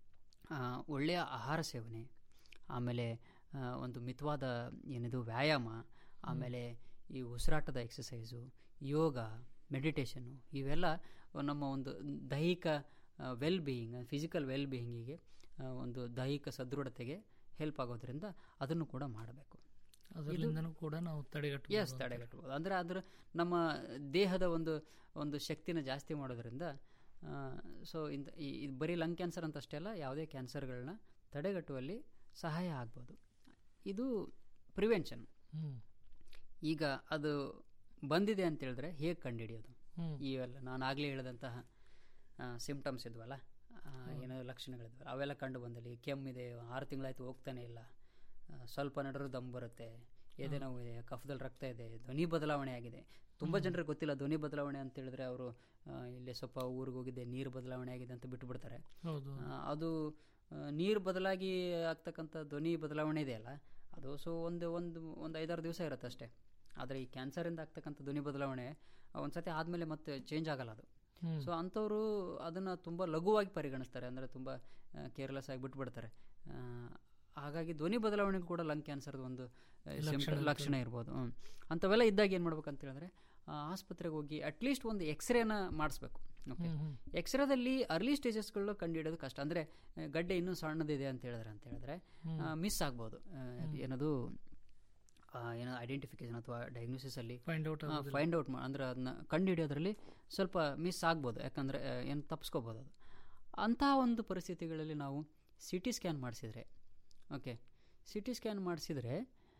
ಆ, ಒಳ್ಳೆಯ ಆಹಾರ ಸೇವನೆ ಆಮೇಲೆ ಆ, ಒಂದು ಮಿತವಾದ ಏನಿದು ವ್ಯಾಯಾಮ ಆಮೇಲೆ ಈ ಉಸಿರಾಟದ ಎಕ್ಸಸೈಸು ಯೋಗ ಮೆಡಿಟೇಷನ್ನು ಇವೆಲ್ಲ ನಮ್ಮ ಒಂದು ದೈಹಿಕ ವೆಲ್ ಬೀಯಿಂಗ್ ಫಿಸಿಕಲ್ ವೆಲ್ ಬೀಯಿಂಗಿಗೆ ಒಂದು ದೈಹಿಕ ಸದೃಢತೆಗೆ ಹೆಲ್ಪ್ ಆಗೋದ್ರಿಂದ ಅದನ್ನು ಕೂಡ ಮಾಡಬೇಕು
ಅದರಿಂದನೂ ಕೂಡ ನಾವು ತಡೆಗಟ್ಟಬಹುದು
ಎಸ್ ತಡೆಗಟ್ಟಬಹುದು ಅಂದರೆ ಅದರ ನಮ್ಮ ದೇಹದ ಒಂದು ಒಂದು ಶಕ್ತಿನ ಜಾಸ್ತಿ ಮಾಡೋದ್ರಿಂದ ಸೊ ಇಂಥ ಈ ಇದು ಬರೀ ಲಂಗ್ ಕ್ಯಾನ್ಸರ್ ಅಂತ ಅಷ್ಟೇ ಅಲ್ಲ ಯಾವುದೇ ಕ್ಯಾನ್ಸರ್ಗಳನ್ನ ತಡೆಗಟ್ಟುವಲ್ಲಿ ಸಹಾಯ ಆಗ್ಬೋದು ಇದು ಪ್ರಿವೆನ್ಷನ್
ಹ್ಮ್.
ಈಗ ಅದು ಬಂದಿದೆ ಅಂತ ಹೇಳಿದ್ರೆ ಹೇಗೆ ಕಂಡುಹಿಡಿಯೋದು
ಹ್ಮ್.
ಇವೆಲ್ಲ ನಾನು ಆಗಲೇ ಹೇಳಿದಂತಹ ಸಿಂಪ್ಟಮ್ಸ್ ಇದ್ವಲ್ಲ ಆ, ಏನೋ ಲಕ್ಷಣಗಳಿದ್ವಲ್ಲ ಅವೆಲ್ಲ ಕಂಡು ಬಂದಲ್ಲಿ ಕೆಮ್ಮಿದೆ ಆರು ತಿಂಗಳಾಯ್ತು ಹೋಗ್ತಾನೆ ಇಲ್ಲ ಆ, ಸ್ವಲ್ಪ ನಡೆದ್ರು ದಮ್ ಬರುತ್ತೆ ಎದೆ ನೋವು ಇದೆ ಕಫದಲ್ಲಿ ರಕ್ತ ಇದೆ ಧ್ವನಿ ಬದಲಾವಣೆ ಆಗಿದೆ ತುಂಬ ಜನರಿಗೆ ಗೊತ್ತಿಲ್ಲ ಧ್ವನಿ ಬದಲಾವಣೆ ಅಂತ ಹೇಳಿದ್ರೆ ಅವರು ಇಲ್ಲಿ ಸ್ವಲ್ಪ ಊರಿಗೆ ಹೋಗಿದ್ದೆ ನೀರು ಬದಲಾವಣೆ ಆಗಿದೆ ಅಂತ ಬಿಟ್ಟುಬಿಡ್ತಾರೆ
ಹೌದು.
ಆ, ಅದು ನೀರು ಬದಲಾಗಿ ಆಗ್ತಕ್ಕಂಥ ಧ್ವನಿ ಬದಲಾವಣೆ ಇದೆಯಲ್ಲ ಅದು ಸೊ ಒಂದು ಒಂದು ಒಂದು ಐದಾರು ದಿವಸ ಇರುತ್ತೆ ಅಷ್ಟೇ ಆದರೆ ಈ ಕ್ಯಾನ್ಸರಿಂದ ಆಗ್ತಕ್ಕಂಥ ಧ್ವನಿ ಬದಲಾವಣೆ ಒಂದು ಸತಿ ಆದಮೇಲೆ ಮತ್ತೆ ಚೇಂಜ್ ಆಗಲ್ಲ ಅದು
ಹ್ಮ್.
ಸೊ ಅಂಥವರು ಅದನ್ನು ತುಂಬ ಲಘುವಾಗಿ ಪರಿಗಣಿಸ್ತಾರೆ ಅಂದರೆ ತುಂಬ ಕೇರ್ಲೆಸ್ ಆಗಿ ಬಿಟ್ಬಿಡ್ತಾರೆ ಆ, ಹಾಗಾಗಿ ಧ್ವನಿ ಬದಲಾವಣೆ ಕೂಡ ಲಂಗ್ ಕ್ಯಾನ್ಸರ್ದು ಒಂದು ಆ,
ಲಕ್ಷಣ
symptom-
ಇರ್ತದೆ.
ಲಕ್ಷಣ ಇರ್ಬೋದು ಹ್ಮ್. ಅಂಥವೆಲ್ಲ ಇದ್ದಾಗ ಏನು ಮಾಡ್ಬೇಕಂತ ಹೇಳಿದ್ರೆ ಆ, ಆಸ್ಪತ್ರೆಗೆ ಹೋಗಿ ಅಟ್ಲೀಸ್ಟ್ ಒಂದು ಎಕ್ಸ್ರೇನ ಮಾಡಿಸ್ಬೇಕು ಓಕೆ
ಹ್ಮ್, ಹ್ಮ್.
ಎಕ್ಸ್ರೇದಲ್ಲಿ ಅರ್ಲಿ ಸ್ಟೇಜಸ್ಗಳು ಕಂಡುಹಿಡಿಯೋದು ಕಷ್ಟ ಅಂದರೆ ಗಡ್ಡೆ ಇನ್ನೂ ಸಣ್ಣದಿದೆ ಅಂತ ಹೇಳಿದ್ರೆ ಅಂತ ಹೇಳಿದ್ರೆ
ಹ್ಮ್.
ಮಿಸ್ ಆಗ್ಬೋದು ಆ, ಏನದು ಆ, ಏನೋ ಐಡೆಂಟಿಫಿಕೇಶನ್ ಅಥವಾ ಡಯಾಗ್ನೋಸಿಸ್ ಅಲ್ಲಿ
Find out ಆಗೋದಿಲ್ಲ.
ಫೈಂಡ್ ಔಟ್ ಅಂದ್ರೆ ಅದನ್ನ ಕಂಡುಹಿಡಿಯೋದ್ರಲ್ಲಿ ಸ್ವಲ್ಪ ಮಿಸ್ ಆಗ್ಬೋದು ಯಾಕಂದರೆ ಏನು ತಪ್ಪಿಸ್ಕೋಬೋದು ಅದು ಅಂತಹ ಒಂದು ಪರಿಸ್ಥಿತಿಗಳಲ್ಲಿ ನಾವು ಸಿ ಟಿ ಸ್ಕ್ಯಾನ್ ಮಾಡಿಸಿದ್ರೆ ಓಕೆ ಸಿ ಟಿ ಸ್ಕ್ಯಾನ್ ಮಾಡಿಸಿದ್ರೆ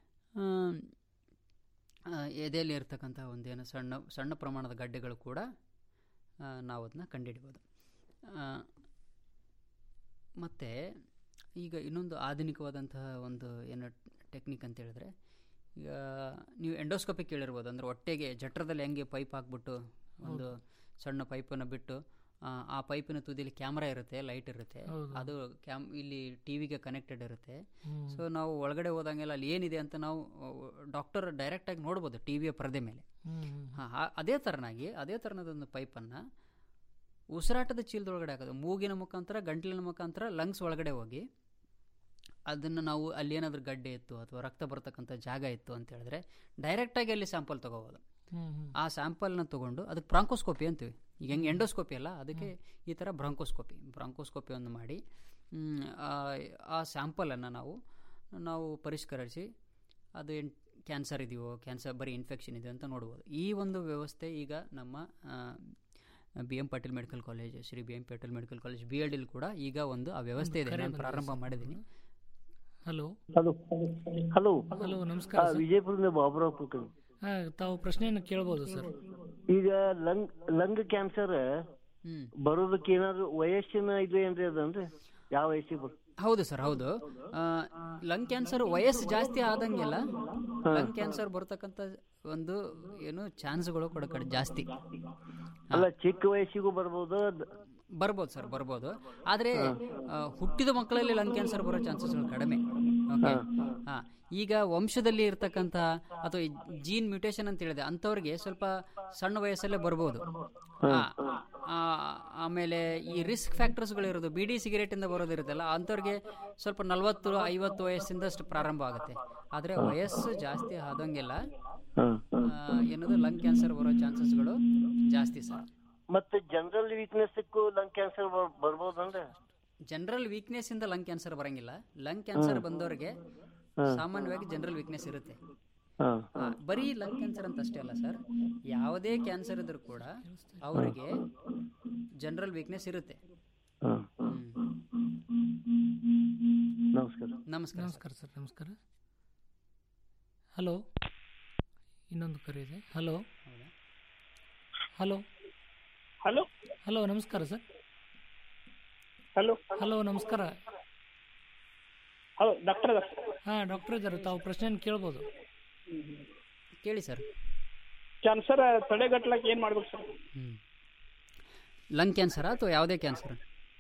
ಎದೆಯಲ್ಲಿ ಇರ್ತಕ್ಕಂಥ ಒಂದೇನು ಸಣ್ಣ ಸಣ್ಣ ಪ್ರಮಾಣದ ಗಡ್ಡೆಗಳು ಕೂಡ ಆ, ನಾವು ಅದನ್ನ ಕಂಡುಹಿಡಿಬೋದು ಮತ್ತು ಈಗ ಇನ್ನೊಂದು ಆಧುನಿಕವಾದಂತಹ ಒಂದು ಏನು ಟೆಕ್ನಿಕ್ ಅಂತ ಹೇಳಿದ್ರೆ ಈಗ ನೀವು ಎಂಡೋಸ್ಕೋಪಿ ಕೇಳಿರ್ಬೋದು ಅಂದರೆ ಹೊಟ್ಟೆಗೆ ಜಠರದಲ್ಲಿ ಹೆಂಗೆ ಪೈಪ್ ಹಾಕ್ಬಿಟ್ಟು ಒಂದು ಸಣ್ಣ ಪೈಪನ್ನು ಬಿಟ್ಟು ಆ, ಆ ಪೈಪಿನ ತುದಿಲಿ ಕ್ಯಾಮ್ರಾ ಇರುತ್ತೆ ಲೈಟ್ ಇರುತ್ತೆ
ಹೌದು.
ಅದು ಕ್ಯಾಮ್ ಇಲ್ಲಿ ಟಿ ವಿಗೆ ಕನೆಕ್ಟೆಡ್ ಇರುತ್ತೆ
ಹ್ಮ್.
ಸೊ ನಾವು ಒಳಗಡೆ ಹೋದಂಗೆಲ್ಲ ಅಲ್ಲಿ ಏನಿದೆ ಅಂತ ನಾವು ಡಾಕ್ಟರ್ ಡೈರೆಕ್ಟಾಗಿ ನೋಡ್ಬೋದು ಟಿ ವಿಯ ಪರದೆ ಮೇಲೆ
ಹ್ಮ್, ಹ್ಮ್.
ಹಾಂ ಅದೇ ಥರನಾಗಿ ಅದೇ ಥರನದೊಂದು ಪೈಪನ್ನು ಉಸಿರಾಟದ ಚೀಲದೊಳಗಡೆ ಹಾಕೋದು ಮೂಗಿನ ಮುಖಾಂತರ ಗಂಟಲಿನ ಮುಖಾಂತರ ಲಂಗ್ಸ್ ಒಳಗಡೆ ಹೋಗಿ ಅದನ್ನು ನಾವು ಅಲ್ಲಿ ಏನಾದರೂ ಗಡ್ಡೆ ಇತ್ತು ಅಥವಾ ರಕ್ತ ಬರ್ತಕ್ಕಂಥ ಜಾಗ ಇತ್ತು ಅಂತ ಹೇಳಿದ್ರೆ ಡೈರೆಕ್ಟಾಗಿ ಅಲ್ಲಿ ಸ್ಯಾಂಪಲ್ ತೊಗೋಬೋದು
ಹ್ಮ್, ಹ್ಮ್.
ಆ ಸ್ಯಾಂಪಲ್ನ ತೊಗೊಂಡು ಅದಕ್ಕೆ ಬ್ರಾಂಕೋಸ್ಕೋಪಿ ಅಂತೀವಿ ಈಗ ಹೆಂಗೆ ಎಂಡೋಸ್ಕೋಪಿ ಅಲ್ಲ ಅದಕ್ಕೆ ಈ ಥರ ಬ್ರಾಂಕೋಸ್ಕೋಪಿ ಬ್ರಾಂಕೋಸ್ಕೋಪಿ ಒಂದು ಮಾಡಿ ಮ್, ಆ- ಆ ಸ್ಯಾಂಪಲನ್ನು ನಾವು ನಾವು ಪರಿಷ್ಕರಿಸಿ ಅದು ಎನ್ ಕ್ಯಾನ್ಸರ್ ಇದೆಯೋ ಕ್ಯಾನ್ಸರ್ ಬರೀ ಇನ್ಫೆಕ್ಷನ್ ಇದೆಯೋ ಅಂತ ನೋಡ್ಬೋದು ಈ ಒಂದು ವ್ಯವಸ್ಥೆ ಈಗ ನಮ್ಮ B M Patil medical college Shri B M Patil medical college B L ಕೂಡ ಈಗ ಒಂದು ಆ ವ್ಯವಸ್ಥೆ ಇದೆ
ಕರೆ
ನಾನು
ಬಂದಿದೆ
ಪ್ರಾರಂಭ
ಸರ್.
ಮಾಡಿದ್ದೀನಿ
ಹಲೋ
ಹಲೋ ಹಲೋ
ಹಲೋ ನಮಸ್ಕಾರ ಸರ್.
ವಿಜಯಪುರದಿಂದ ಬಾಬುರಾವ್ ಕುಲಕರ್ಣಿ
ಹಾ ತಾವು ಪ್ರಶ್ನೆಯನ್ನು ಕೇಳ್ಬೋದು ಸರ್
ಈಗ ಲಂಗ್ ಲಂಗ್ ಕ್ಯಾನ್ಸರ್ ಬರೋದಕ್ಕೆ ಏನಾದ್ರು ವಯಸ್ಸಿನ ಇದು ಏನ್ರಿ ಅದನ್ರಿ ಯಾವ ವಯಸ್ಸಿಗೆ ಬರ್
ಹೌದು ಸರ್ ಹೌದು ಲಂಗ್ ಕ್ಯಾನ್ಸರ್ ವಯಸ್ಸು ಜಾಸ್ತಿ ಆದಂಗೆಲ್ಲ ಲಂಗ್ ಕ್ಯಾನ್ಸರ್ ಬರ್ತಕ್ಕಂಥ ಒಂದು ಏನು ಚಾನ್ಸ್ಗಳು ಕೂಡ ಕಡೆ ಜಾಸ್ತಿ
ಅಲ್ಲ ಚಿಕ್ಕ ವಯಸ್ಸಿಗೂ ಬರ್ಬೋದು ಅದ್-
ಬರ್ಬೋದು ಸರ್ ಬರ್ಬೋದು ಆದರೆ ಆ, ಹುಟ್ಟಿದ ಮಕ್ಕಳಲ್ಲಿ ಲಂಗ್ ಕ್ಯಾನ್ಸರ್ ಬರೋ ಚಾನ್ಸಸ್ಗಳು ಕಡಿಮೆ ಓಕೆ ಹಾ ಈಗ ವಂಶದಲ್ಲಿ ಇರ್ತಕ್ಕಂಥ ಅಥವಾ ಜೀನ್ ಮ್ಯೂಟೇಶನ್ ಅಂತ ಹೇಳಿದೆ ಅಂಥವ್ರಿಗೆ ಸ್ವಲ್ಪ ಸಣ್ಣ ವಯಸ್ಸಲ್ಲೇ ಬರ್ಬೋದು ಆ, ಆ, ಆಮೇಲೆ ಈ ರಿಸ್ಕ್ ಫ್ಯಾಕ್ಟರ್ಸ್ಗಳು ಇರೋದು ಬಿಡಿ ಸಿಗರೇಟ್ ಇಂದ ಬರೋದಿರುತ್ತಲ್ಲ ಅಂಥವ್ರಿಗೆ ಸ್ವಲ್ಪ ನಲವತ್ತು ಐವತ್ತು ವಯಸ್ಸಿಂದ ಅಷ್ಟು ಪ್ರಾರಂಭ ಆಗುತ್ತೆ ಆದರೆ ವಯಸ್ಸು ಜಾಸ್ತಿ ಆದಂಗೆಲ್ಲ ಆ, ಏನದು ಲಂಗ್ ಕ್ಯಾನ್ಸರ್ ಬರೋ ಚಾನ್ಸಸ್ಗಳು ಜಾಸ್ತಿ ಸರ್
ಮತ್ತೆ ಜನರಲ್ ವೀಕ್ನೆಸ್ ಲಂಗ್ ಕ್ಯಾನ್ಸರ್ ಬರ್ಬೋದಂದ್ರೆ
ಜನರಲ್ ವೀಕ್ನೆಸ್ ಇಂದ ಲಂಗ್ ಕ್ಯಾನ್ಸರ್ ಬರಂಗಿಲ್ಲ ಲಂಗ್ ಕ್ಯಾನ್ಸರ್
ಹ್ಮ್.
ಬಂದವರಿಗೆ
ಹ್ಮ್.
ಸಾಮಾನ್ಯವಾಗಿ ಜನರಲ್ ವೀಕ್ನೆಸ್ ಇರುತ್ತೆ
ಹಾ
ಆ, ಬರೀ ಲಂಗ್ ಕ್ಯಾನ್ಸರ್ ಅಂತ ಅಷ್ಟೇ ಅಲ್ಲ ಸರ್ ಯಾವುದೇ ಕ್ಯಾನ್ಸರ್ ಇದ್ರೂ ಕೂಡ ಅವರಿಗೆ ಜನರಲ್ ವೀಕ್ನೆಸ್ ಇರುತ್ತೆ
ಹಾ
ಹ್ಮ್.
ನಮಸ್ಕಾರ
ನಮಸ್ಕಾರ
ನಮಸ್ಕಾರ ಸರ್ ನಮಸ್ಕಾರ ಹಲೋ ಇನ್ನೊಂದು ಕರೆ ಇದೆ ಹಲೋ ಹಲೋ
ಹಲೋ
ಹಲೋ ನಮಸ್ಕಾರ ಸರ್
ಹಲೋ
ಹಲೋ ನಮಸ್ಕಾರ
ಹಲೋ ಡಾಕ್ಟರ್
ಹಾ ಡಾಕ್ಟರ್ ಇದ್ದಾರೆ ತಾವು ಪ್ರಶ್ನೆಯನ್ನು ಕೇಳ್ಬೋದು
ಕೇಳಿ ಸರ್
ಕ್ಯಾನ್ಸರ್ ತಡೆಗಟ್ಲಕ್ಕೆ ಏನ್ ಮಾಡ್ಬೇಕು ಸರ್
ಲಂಗ್ ಕ್ಯಾನ್ಸರಾ ಅಥವಾ ಯಾವುದೇ ಕ್ಯಾನ್ಸರ್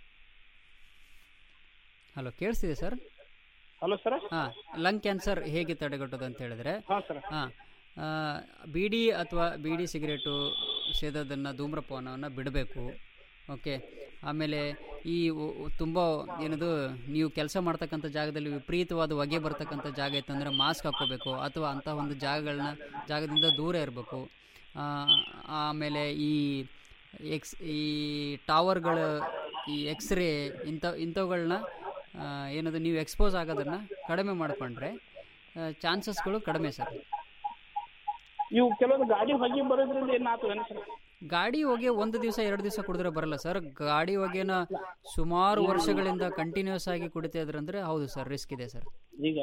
ಹಲೋ ಕೇಳಿಸ್ತಿದೆ ಸರ್
ಹಲೋ ಸರ್
ಹಾಂ ಲಂಗ್ ಕ್ಯಾನ್ಸರ್ ಹೇಗೆ ತಡೆಗಟ್ಟೋದು ಅಂತ ಹೇಳಿದ್ರೆ
ಹಾಂ ಸರ್
ಹಾಂ ಬೀಡಿ ಅಥವಾ ಬೀಡಿ ಸಿಗರೇಟು ಸೇದೋದನ್ನು ಧೂಮ್ರಪಾನವನ್ನು ಬಿಡಬೇಕು ಓಕೆ ಆಮೇಲೆ ಈ ಒ- ಒ- ತುಂಬ ಏನದು ನೀವು ಕೆಲಸ ಮಾಡ್ತಕ್ಕಂಥ ಜಾಗದಲ್ಲಿ ವಿಪರೀತವಾದ ಹೊಗೆ ಬರ್ತಕ್ಕಂಥ ಜಾಗ ಇತ್ತಂದರೆ ಮಾಸ್ಕ್ ಹಾಕ್ಕೋಬೇಕು ಅಥವಾ ಅಂಥ ಒಂದು ಜಾಗಗಳನ್ನ ಜಾಗದಿಂದ ದೂರ ಇರಬೇಕು ಆಮೇಲೆ ಈ ಎಕ್ಸ್ ಈ ಟವರ್ಗಳು ಈ ಎಕ್ಸ್ರೇ ಇಂಥ ಇಂಥವುಗಳನ್ನ ಏನದು ನೀವು ಎಕ್ಸ್ಪೋಸ್ ಆಗೋದನ್ನು ಕಡಿಮೆ ಮಾಡಿಕೊಂಡ್ರೆ ಚಾನ್ಸಸ್ಗಳು ಕಡಿಮೆ ಸರ್
ಇವು ಕೆಲವೊಂದು ಗಾಡಿ ಹೊಗೆ ಬರೋದ್ರಿಂದ ಏನಾಗ್ತದೆ ಸರ್
ಗಾಡಿ ಹೊಗೆ ಒಂದು ದಿವಸ ಎರಡು ದಿವಸ ಕುಡಿದ್ರೆ ಬರಲ್ಲ ಸರ್ ಗಾಡಿ ಹೊಗೆನ ಸುಮಾರು ವರ್ಷಗಳಿಂದ ಕಂಟಿನ್ಯೂಸ್ ಆಗಿ ಕುಡಿತಾ ಇದ್ರಂದ್ರೆ ಹೌದು ಸರ್ ರಿಸ್ಕ್ ಇದೆ ಸರ್
ಈಗ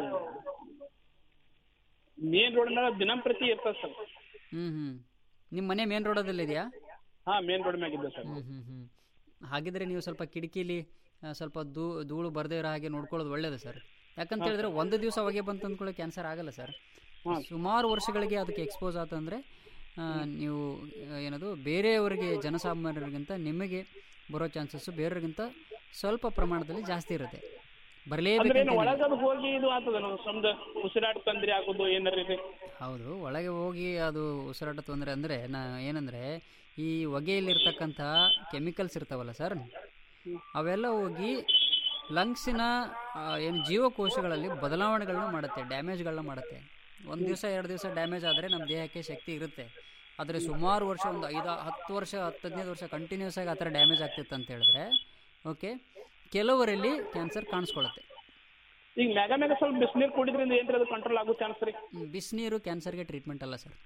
ಮೇನ್ ರೋಡ್ ಮೇಲೆ ದಿನಂಪ್ರತಿ ಇರ್ತದೆ ಸರ್
ಹ್ಞೂ ಹ್ಞೂ ನಿಮ್ಮ ಮನೆ ಮೇನ್ ರೋಡಲ್ಲಿ ಇದೆಯಾ
ಹಾ ಮೇನ್ ರೋಡ್ ಮ್ಯಾಗಿದ್ದೆ ಸರ್
ಹ್ಞೂ ಹ್ಞೂ ಹ್ಞೂ ಹಾಗಿದ್ರೆ ನೀವು ಸ್ವಲ್ಪ ಕಿಟಕಿಲಿ ಆ, ಸ್ವಲ್ಪ ಧೂ ಧೂಳು ಬರದೇ ಇರೋ ಹಾಗೆ ನೋಡ್ಕೊಳ್ಳೋದು ಒಳ್ಳೇದು ಸರ್ ಯಾಕಂತ ಹೇಳಿದ್ರೆ ಒಂದು ದಿವಸ ಹೊಗೆ ಬಂತು ಅಂದ್ಕೊಳ್ಳೋ ಕ್ಯಾನ್ಸರ್ ಆಗಲ್ಲ ಸರ್ ಸುಮಾರು ವರ್ಷಗಳಿಗೆ ಅದಕ್ಕೆ ಎಕ್ಸ್ಪೋಸ್ ಆತಂದರೆ ನೀವು ಆ, ಏನದು ಬೇರೆಯವರಿಗೆ ಜನಸಾಮಾನ್ಯರಿಗಿಂತ ನಿಮಗೆ ಬರೋ ಚಾನ್ಸಸ್ಸು ಬೇರೆಯವ್ರಿಗಿಂತ ಸ್ವಲ್ಪ ಪ್ರಮಾಣದಲ್ಲಿ ಜಾಸ್ತಿ ಇರುತ್ತೆ
ಅಂದ್ರೆ
ಬರಲೇಬೇಕಂತ
ಏನು ಒಳಗದು ಹೋಗಿ ಇದು ಆಗ್ತದ ನಮ್ದು ಉಸಿರಾಟ ತೊಂದ್ರೆ ಆಗೋದು ಏನಾರ ಇದೆ
ಹೌದು ಒಳಗೆ ಹೋಗಿ ಅದು ಉಸಿರಾಟ ತೊಂದರೆ ಅಂದರೆ ನಾ ಏನಂದರೆ ಈ ಹೊಗೆಯಲ್ಲಿರ್ತಕ್ಕಂಥ ಕೆಮಿಕಲ್ಸ್ ಇರ್ತಾವಲ್ಲ ಸರ್ ಅವೆಲ್ಲ ಹೋಗಿ ಲಂಗ್ಸಿನ ಏನು ಜೀವಕೋಶಗಳಲ್ಲಿ ಬದಲಾವಣೆಗಳನ್ನ ಮಾಡುತ್ತೆ ಡ್ಯಾಮೇಜ್ಗಳನ್ನ ಮಾಡುತ್ತೆ ಒಂದು ದಿವಸ ಎರಡು ದಿವಸ ಡ್ಯಾಮೇಜ್ ಆದರೆ ನಮ್ಮ ದೇಹಕ್ಕೆ ಶಕ್ತಿ ಇರುತ್ತೆ ಆದರೆ ಸುಮಾರು ವರ್ಷ ಒಂದು ಐದು ಹತ್ತು ವರ್ಷ ಹತ್ತು ಹದಿನೈದು ವರ್ಷ ಕಂಟಿನ್ಯೂಸ್ ಆಗಿ ಆ ಥರ ಡ್ಯಾಮೇಜ್ ಆಗ್ತಿತ್ತು ಅಂತ ಹೇಳಿದ್ರೆ ಓಕೆ ಕೆಲವರಲ್ಲಿ ಕ್ಯಾನ್ಸರ್ ಕಾಣಿಸ್ಕೊಳ್ಳುತ್ತೆ
ಈಗ ಮ್ಯಾಗ ಮ್ಯಾಗ ಸ್ವಲ್ಪ ಬಿಸಿನೀರು ಕುಡಿದ್ರಿಂದ ಏನ್ರಿ ಅದು ಕಂಟ್ರೋಲ್ ಆಗೋ ಚಾನ್ಸ್ ರೀ
ಹ್ಮ್, ಬಿಸಿನೀರು ಕ್ಯಾನ್ಸರ್ಗೆ ಟ್ರೀಟ್ಮೆಂಟ್ ಅಲ್ಲ ಸರ್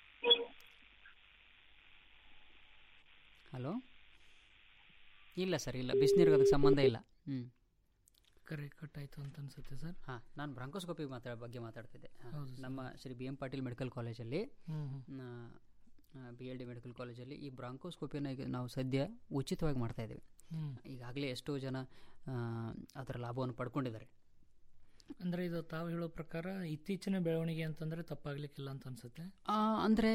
ಹಲೋ ಇಲ್ಲ ಸರ್ ಇಲ್ಲ ಬಿಸಿನೀರಿಗೆ ಅದಕ್ಕೆ ಸಂಬಂಧ ಇಲ್ಲ ಹ್ಞೂ
ಕರೆ ಕಟ್ ಆಯ್ತು ಅಂತ ಅನ್ಸುತ್ತೆ ಸರ್
ಹಾಂ ನಾನು ಬ್ರಾಂಕೋಸ್ಕೋಪಿ ಮಾತಾಡ ಬಗ್ಗೆ ಮಾತಾಡ್ತಿದ್ದೆ ಹಾ,
ಹೌದು ಸರ್.
ನಮ್ಮ Shri B M Patil medical ಕಾಲೇಜಲ್ಲಿ
hmm,
B L D medical ಕಾಲೇಜಲ್ಲಿ ಈ ಬ್ರಾಂಕೋಸ್ಕೋಪಿನ ಈಗ ನಾವು ಸದ್ಯ ಉಚಿತವಾಗಿ ಮಾಡ್ತಾ ಇದ್ದೀವಿ
ಹ್ಮ್.
ಈಗಾಗಲೇ ಎಷ್ಟೋ ಜನ ಆ, ಅದರ ಲಾಭವನ್ನು ಪಡ್ಕೊಂಡಿದ್ದಾರೆ
ಅಂದ್ರೆ ಇದು ತಾವು ಹೇಳೋ ಪ್ರಕಾರ ಇತ್ತೀಚಿನ ಬೆಳವಣಿಗೆ ಅಂತಂದ್ರೆ ತಪ್ಪಾಗ್ಲಿಕ್ಕಿಲ್ಲ ಅಂತ ಅನ್ಸುತ್ತೆ
ಅಂದರೆ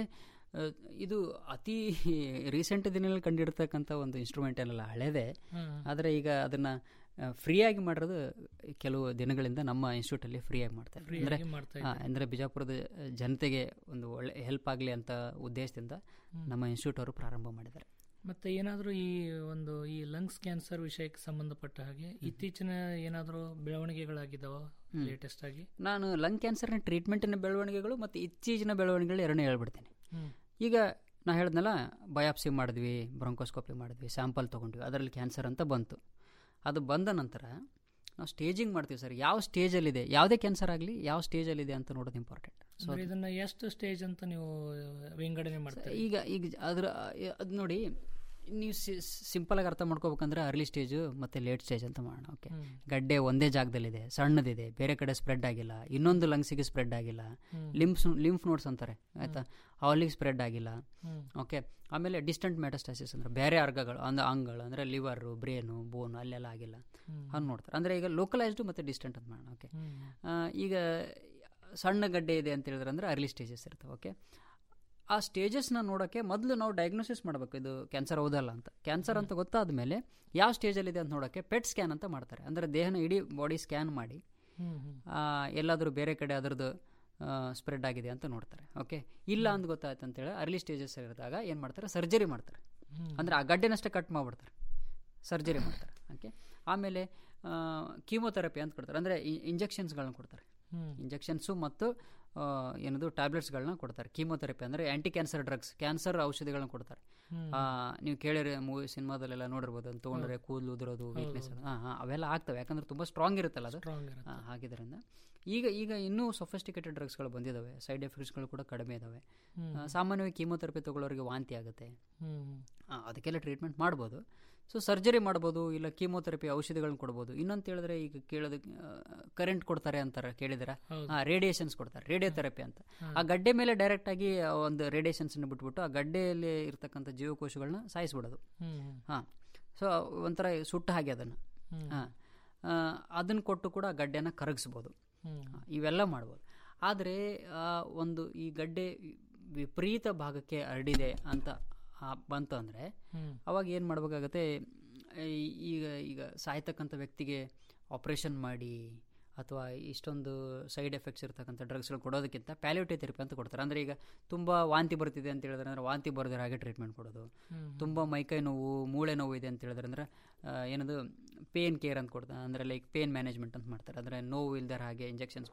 ಇದು ಅತಿ ರೀಸೆಂಟ್ ದಿನಗಳಲ್ಲಿ ಕಂಡಿರ್ತಕ್ಕಂಥ ಒಂದು ಇನ್ಸ್ಟ್ರೂಮೆಂಟ್ ಏನಲ್ಲ ಹಳೇದೇ
ಹ್ಮ್.
ಆದರೆ ಈಗ ಅದನ್ನು ಫ್ರೀಯಾಗಿ ಮಾಡಿರೋದು ಕೆಲವು ದಿನಗಳಿಂದ ನಮ್ಮ ಇನ್ಸ್ಟಿಟ್ಯೂಟಲ್ಲಿ ಫ್ರೀಯಾಗಿ ಮಾಡ್ತಾರೆ
Free
ಅಂದರೆ
ಆಗಿ ಮಾಡ್ತಾ
ಅಂದರೆ ಬಿಜಾಪುರದ ಜನತೆಗೆ ಒಂದು ಒಳ್ಳೆ ಹೆಲ್ಪ್ ಆಗಲಿ ಅಂತ ಉದ್ದೇಶದಿಂದ
ಹ್ಮ್.
ನಮ್ಮ ಇನ್ಸ್ಟಿಟ್ಯೂಟ್ ಅವರು ಪ್ರಾರಂಭ ಮಾಡಿದ್ದಾರೆ
ಮತ್ತೆ ಏನಾದರೂ ಈ ಒಂದು ಈ ಲಂಗ್ಸ್ ಕ್ಯಾನ್ಸರ್ ವಿಷಯಕ್ಕೆ ಸಂಬಂಧಪಟ್ಟ ಹಾಗೆ ಇತ್ತೀಚಿನ ಏನಾದರೂ ಬೆಳವಣಿಗೆಗಳಾಗಿದ್ದಾವ
ಹ್ಮ್.
ಲೇಟೆಸ್ಟ್ ಆಗಿ
ನಾನು ಲಂಗ್ ಕ್ಯಾನ್ಸರ್ನ ಟ್ರೀಟ್ಮೆಂಟಿನ ಬೆಳವಣಿಗೆಗಳು ಮತ್ತು ಇತ್ತೀಚಿನ ಬೆಳವಣಿಗೆಗಳು ಎರಡನೇ ಹೇಳ್ಬಿಡ್ತೇನೆ
ಹ್ಮ್.
ಈಗ ನಾ ಹೇಳಿದ್ನಲ್ಲ ಬಯಾಪ್ಸಿ ಮಾಡಿದ್ವಿ ಬ್ರೊಂಕೋಸ್ಕೋಪಿ ಮಾಡಿದ್ವಿ ಸ್ಯಾಂಪಲ್ ತೊಗೊಂಡ್ವಿ ಅದರಲ್ಲಿ ಕ್ಯಾನ್ಸರ್ ಅಂತ ಬಂತು ಅದು ಬಂದ ನಂತರ ನಾವು ಸ್ಟೇಜಿಂಗ್ ಮಾಡ್ತೀವಿ ಸರ್ ಯಾವ ಸ್ಟೇಜಲ್ಲಿದೆ ಯಾವುದೇ ಕ್ಯಾನ್ಸರ್ ಆಗಲಿ ಯಾವ ಸ್ಟೇಜಲ್ಲಿದೆ ಅಂತ ನೋಡೋದು ಇಂಪಾರ್ಟೆಂಟ್ ಸೊ
ಅಂದ್ರೆ ಇದನ್ನ ಎಷ್ಟು ಸ್ಟೇಜ್ ಅಂತ ನೀವು ವಿಂಗಡಣೆ ಮಾಡ್ತೀರಿ
ಈಗ ಈಗ ಅದ್ರ ಅದು ನೋಡಿ ನೀವು ಸಿಂಪಲ್ ಆಗಿ ಅರ್ಥ ಮಾಡ್ಕೋಬೇಕಂದ್ರೆ ಅರ್ಲಿ ಸ್ಟೇಜು ಮತ್ತೆ ಲೇಟ್ ಸ್ಟೇಜ್ ಅಂತ ಮಾಡೋಣ ಓಕೆ
ಹ್ಮ್.
ಗಡ್ಡೆ ಒಂದೇ ಜಾಗದಲ್ಲಿದೆ ಸಣ್ಣದಿದೆ ಬೇರೆ ಕಡೆ ಸ್ಪ್ರೆಡ್ ಆಗಿಲ್ಲ ಇನ್ನೊಂದು ಲಂಗ್ಸಿಗೆ ಸ್ಪ್ರೆಡ್ ಆಗಿಲ್ಲ
ಹ್ಮ್.
ಲಿಂಫ್ಸ್ ಲಿಂಫ್ ನೋಡ್ಸ್ ಅಂತಾರೆ ಆಯ್ತಾ ಅವಲಿಗೆ ಸ್ಪ್ರೆಡ್ ಆಗಿಲ್ಲ
ಹ್ಮ್.
ಓಕೆ ಆಮೇಲೆ ಡಿಸ್ಟೆಂಟ್ ಮೆಟಸ್ಟಾಸಿಸ್ ಅಂದ್ರೆ ಬೇರೆ ಅರ್ಗಗಳು ಅಂದ್ರೆ ಅಂಗಗಳು ಅಂದ್ರೆ ಲಿವರು ಬ್ರೇನು ಬೋನು ಅಲ್ಲೆಲ್ಲ ಆಗಿಲ್ಲ
ಹ್ಮ್.
ಹಂಗೆ ನೋಡ್ತಾರೆ ಅಂದ್ರೆ ಈಗ ಲೋಕಲೈಸ್ಡು ಮತ್ತು ಡಿಸ್ಟೆಂಟ್ ಅಂತ ಮಾಡೋಣ ಓಕೆ
ಹ್ಮ್.
ಈಗ ಸಣ್ಣ ಗಡ್ಡೆ ಇದೆ ಅಂತ ಹೇಳಿದ್ರೆ ಅಂದ್ರೆ ಅರ್ಲಿ ಸ್ಟೇಜಸ್ ಇರ್ತವೆ ಓಕೆ ಆ ಸ್ಟೇಜಸ್ನ ನೋಡೋಕ್ಕೆ ಮೊದಲು ನಾವು ಡಯಾಗ್ನೋಸಿಸ್ ಮಾಡಬೇಕು ಇದು ಕ್ಯಾನ್ಸರ್ ಹೌದಲ್ಲ ಅಂತ ಕ್ಯಾನ್ಸರ್ ಅಂತ ಗೊತ್ತಾದ ಮೇಲೆ ಯಾವ ಸ್ಟೇಜಲ್ಲಿದೆ ಅಂತ ನೋಡೋಕ್ಕೆ ಪೆಟ್ ಸ್ಕ್ಯಾನ್ ಅಂತ ಮಾಡ್ತಾರೆ ಅಂದರೆ ದೇಹನ ಇಡೀ ಬಾಡಿ ಸ್ಕ್ಯಾನ್ ಮಾಡಿ
ಹ್ಮ್, ಹ್ಮ್.
ಆ, ಎಲ್ಲಾದರೂ ಬೇರೆ ಕಡೆ ಅದರದ್ದು ಸ್ಪ್ರೆಡ್ ಆಗಿದೆ ಅಂತ ನೋಡ್ತಾರೆ ಓಕೆ ಇಲ್ಲ ಅಂತ ಗೊತ್ತಾಯ್ತು ಅಂತೇಳಿ ಅರ್ಲಿ ಸ್ಟೇಜಸ್ ಇರಿದಾಗ ಏನು ಮಾಡ್ತಾರೆ ಸರ್ಜರಿ ಮಾಡ್ತಾರೆ
ಹ್ಮ್.
ಅಂದರೆ ಆ ಗಡ್ಡೆನಷ್ಟೇ ಕಟ್ ಮಾಡಿಬಿಡ್ತಾರೆ ಸರ್ಜರಿ ಮಾಡ್ತಾರೆ ಓಕೆ ಆಮೇಲೆ ಕೀಮೋಥೆರಪಿ ಅಂತ ಕೊಡ್ತಾರೆ ಅಂದರೆ ಇಂಜೆಕ್ಷನ್ಸ್ಗಳನ್ನ ಕೊಡ್ತಾರೆ
ಹ್ಮ್.
ಇಂಜೆಕ್ಷನ್ಸು ಮತ್ತು ಆ, ಏನದು ಟ್ಯಾಬ್ಲೆಟ್ಸ್ಗಳನ್ನ ಕೊಡ್ತಾರೆ ಕೀಮೋಥೆರಪಿ ಅಂದರೆ ಆ್ಯಂಟಿ ಕ್ಯಾನ್ಸರ್ ಡ್ರಗ್ಸ್ ಕ್ಯಾನ್ಸರ್ ಔಷಧಿಗಳನ್ನ ಕೊಡ್ತಾರೆ
ಹ್ಮ್.
ಆ, ನೀವು ಕೇಳಿರಿ ಮೂವಿ ಸಿನಿಮಾದಲ್ಲೆಲ್ಲ ನೋಡಿರ್ಬೋದು ಅಂತ ತೊಗೊಂಡ್ರೆ
ಹೌದು.
ಕೂದಲು ಉದುರೋದು
ಹೌದು,
ವೀಕ್ನೆಸ್
ಹೌದು.
ಹಾಂ ಹಾಂ ಅವೆಲ್ಲ ಆಗ್ತವೆ ಯಾಕಂದ್ರೆ ತುಂಬ ಸ್ಟ್ರಾಂಗ್ ಇರುತ್ತಲ್ಲ ಅದು
Strong ಇರುತ್ತೆ.
ಆ, ಹಾಗಿದ್ರಿಂದ ಈಗ ಈಗ ಇನ್ನೂ ಸೊಫಿಸ್ಟಿಕೇಟೆಡ್ ಡ್ರಗ್ಸ್ಗಳು ಬಂದಿದ್ದಾವೆ ಸೈಡ್ ಎಫೆಕ್ಟ್ಸ್ಗಳು ಕೂಡ ಕಡಿಮೆ ಇದ್ದಾವೆ
ಹ್ಮ್.
ಆ, ಸಾಮಾನ್ಯವಾಗಿ ಕೀಮೋಥೆರಪಿ ತಗೊಳ್ಳೋರಿಗೆ ವಾಂತಿ ಆಗುತ್ತೆ
ಹ್ಮ್.
ಆ, ಅದಕ್ಕೆಲ್ಲ ಟ್ರೀಟ್ಮೆಂಟ್ ಮಾಡ್ಬೋದು ಸೊ ಸರ್ಜರಿ ಮಾಡ್ಬೋದು ಇಲ್ಲ ಕೀಮೋಥೆರಪಿ ಔಷಧಿಗಳನ್ನ ಕೊಡ್ಬೋದು ಇನ್ನೊಂದು ಹೇಳಿದ್ರೆ ಈಗ ಕೇಳೋದು ಕರೆಂಟ್ ಕೊಡ್ತಾರೆ ಅಂತಾರೆ ಕೇಳಿದಿರ
ಹೌದು.
ಹಾಂ ರೇಡಿಯೇಷನ್ಸ್ ಕೊಡ್ತಾರೆ ರೇಡಿಯೋಥೆರಪಿ ಅಂತ
ಹಾ.
ಆ ಗಡ್ಡೆ ಮೇಲೆ ಡೈರೆಕ್ಟ್ ಆಗಿ ಆ ಒಂದು ರೇಡಿಯೇಷನ್ಸ್ನ ಬಿಟ್ಬಿಟ್ಟು ಆ ಗಡ್ಡೆಯಲ್ಲಿ ಇರ್ತಕ್ಕಂಥ ಜೀವಕೋಶಗಳನ್ನ ಸಾಯಿಸ್ಬಿಡೋದು
ಹ್ಮ್.
ಹಾಂ ಸೊ ಒಂಥರ ಸುಟ್ಟ ಹಾಗೆ ಅದನ್ನು
ಹ್ಮ್.
ಹಾಂ ಅದನ್ನು ಕೊಟ್ಟು ಕೂಡ ಆ ಗಡ್ಡೆನ ಕರಗಿಸ್ಬೋದು
ಹ್ಮ್.
ಆ, ಇವೆಲ್ಲ ಮಾಡ್ಬೋದು ಆದರೆ ಆ, ಒಂದು ಈ ಗಡ್ಡೆ ವಿಪರೀತ ಭಾಗಕ್ಕೆ ಹರಡಿದೆ ಅಂತ ಆ, ಬಂತು ಅಂದರೆ
ಹ್ಮ್.
ಅವಾಗ ಏನು ಮಾಡಬೇಕಾಗತ್ತೆ ಈ- ಈಗ ಈಗ ಸಾಯ್ತಕ್ಕಂಥ ವ್ಯಕ್ತಿಗೆ ಆಪ್ರೇಷನ್ ಮಾಡಿ ಅಥವಾ ಇಷ್ಟೊಂದು ಸೈಡ್ ಎಫೆಕ್ಟ್ಸ್ ಇರ್ತಕ್ಕಂಥ ಡ್ರಗ್ಸ್ಗಳು ಕೊಡೋದಕ್ಕಿಂತ ಪ್ಯಾಲಿಯೋಟಿವ್ ಥೆರಪಿ ಅಂತ ಕೊಡ್ತಾರೆ ಅಂದರೆ ಈಗ ತುಂಬ ವಾಂತಿ ಬರ್ತಿದೆ ಅಂತ ಹೇಳಿದ್ರೆ ಅಂದರೆ ವಾಂತಿ ಬರದಿರೋ ಹಾಗೆ ಟ್ರೀಟ್ಮೆಂಟ್ ಕೊಡೋದು
ಹ್ಮ್.
ತುಂಬ ಮೈಕೈ ನೋವು ಮೂಳೆ ನೋವು ಇದೆ ಅಂತ ಹೇಳಿದ್ರೆ ಅಂದರೆ ಏನದು ಪೇನ್ ಕೇರ್ ಅಂತ ಕೊಡ್ತಾರೆ ಅಂದರೆ ಲೈಕ್ ಪೇನ್ ಮ್ಯಾನೇಜ್ಮೆಂಟ್ ಅಂತ ಮಾಡ್ತಾರೆ ಅಂದರೆ ನೋವು ಇಲ್ದರ ಹಾಗೆ ಇಂಜೆಕ್ಷನ್ಸ್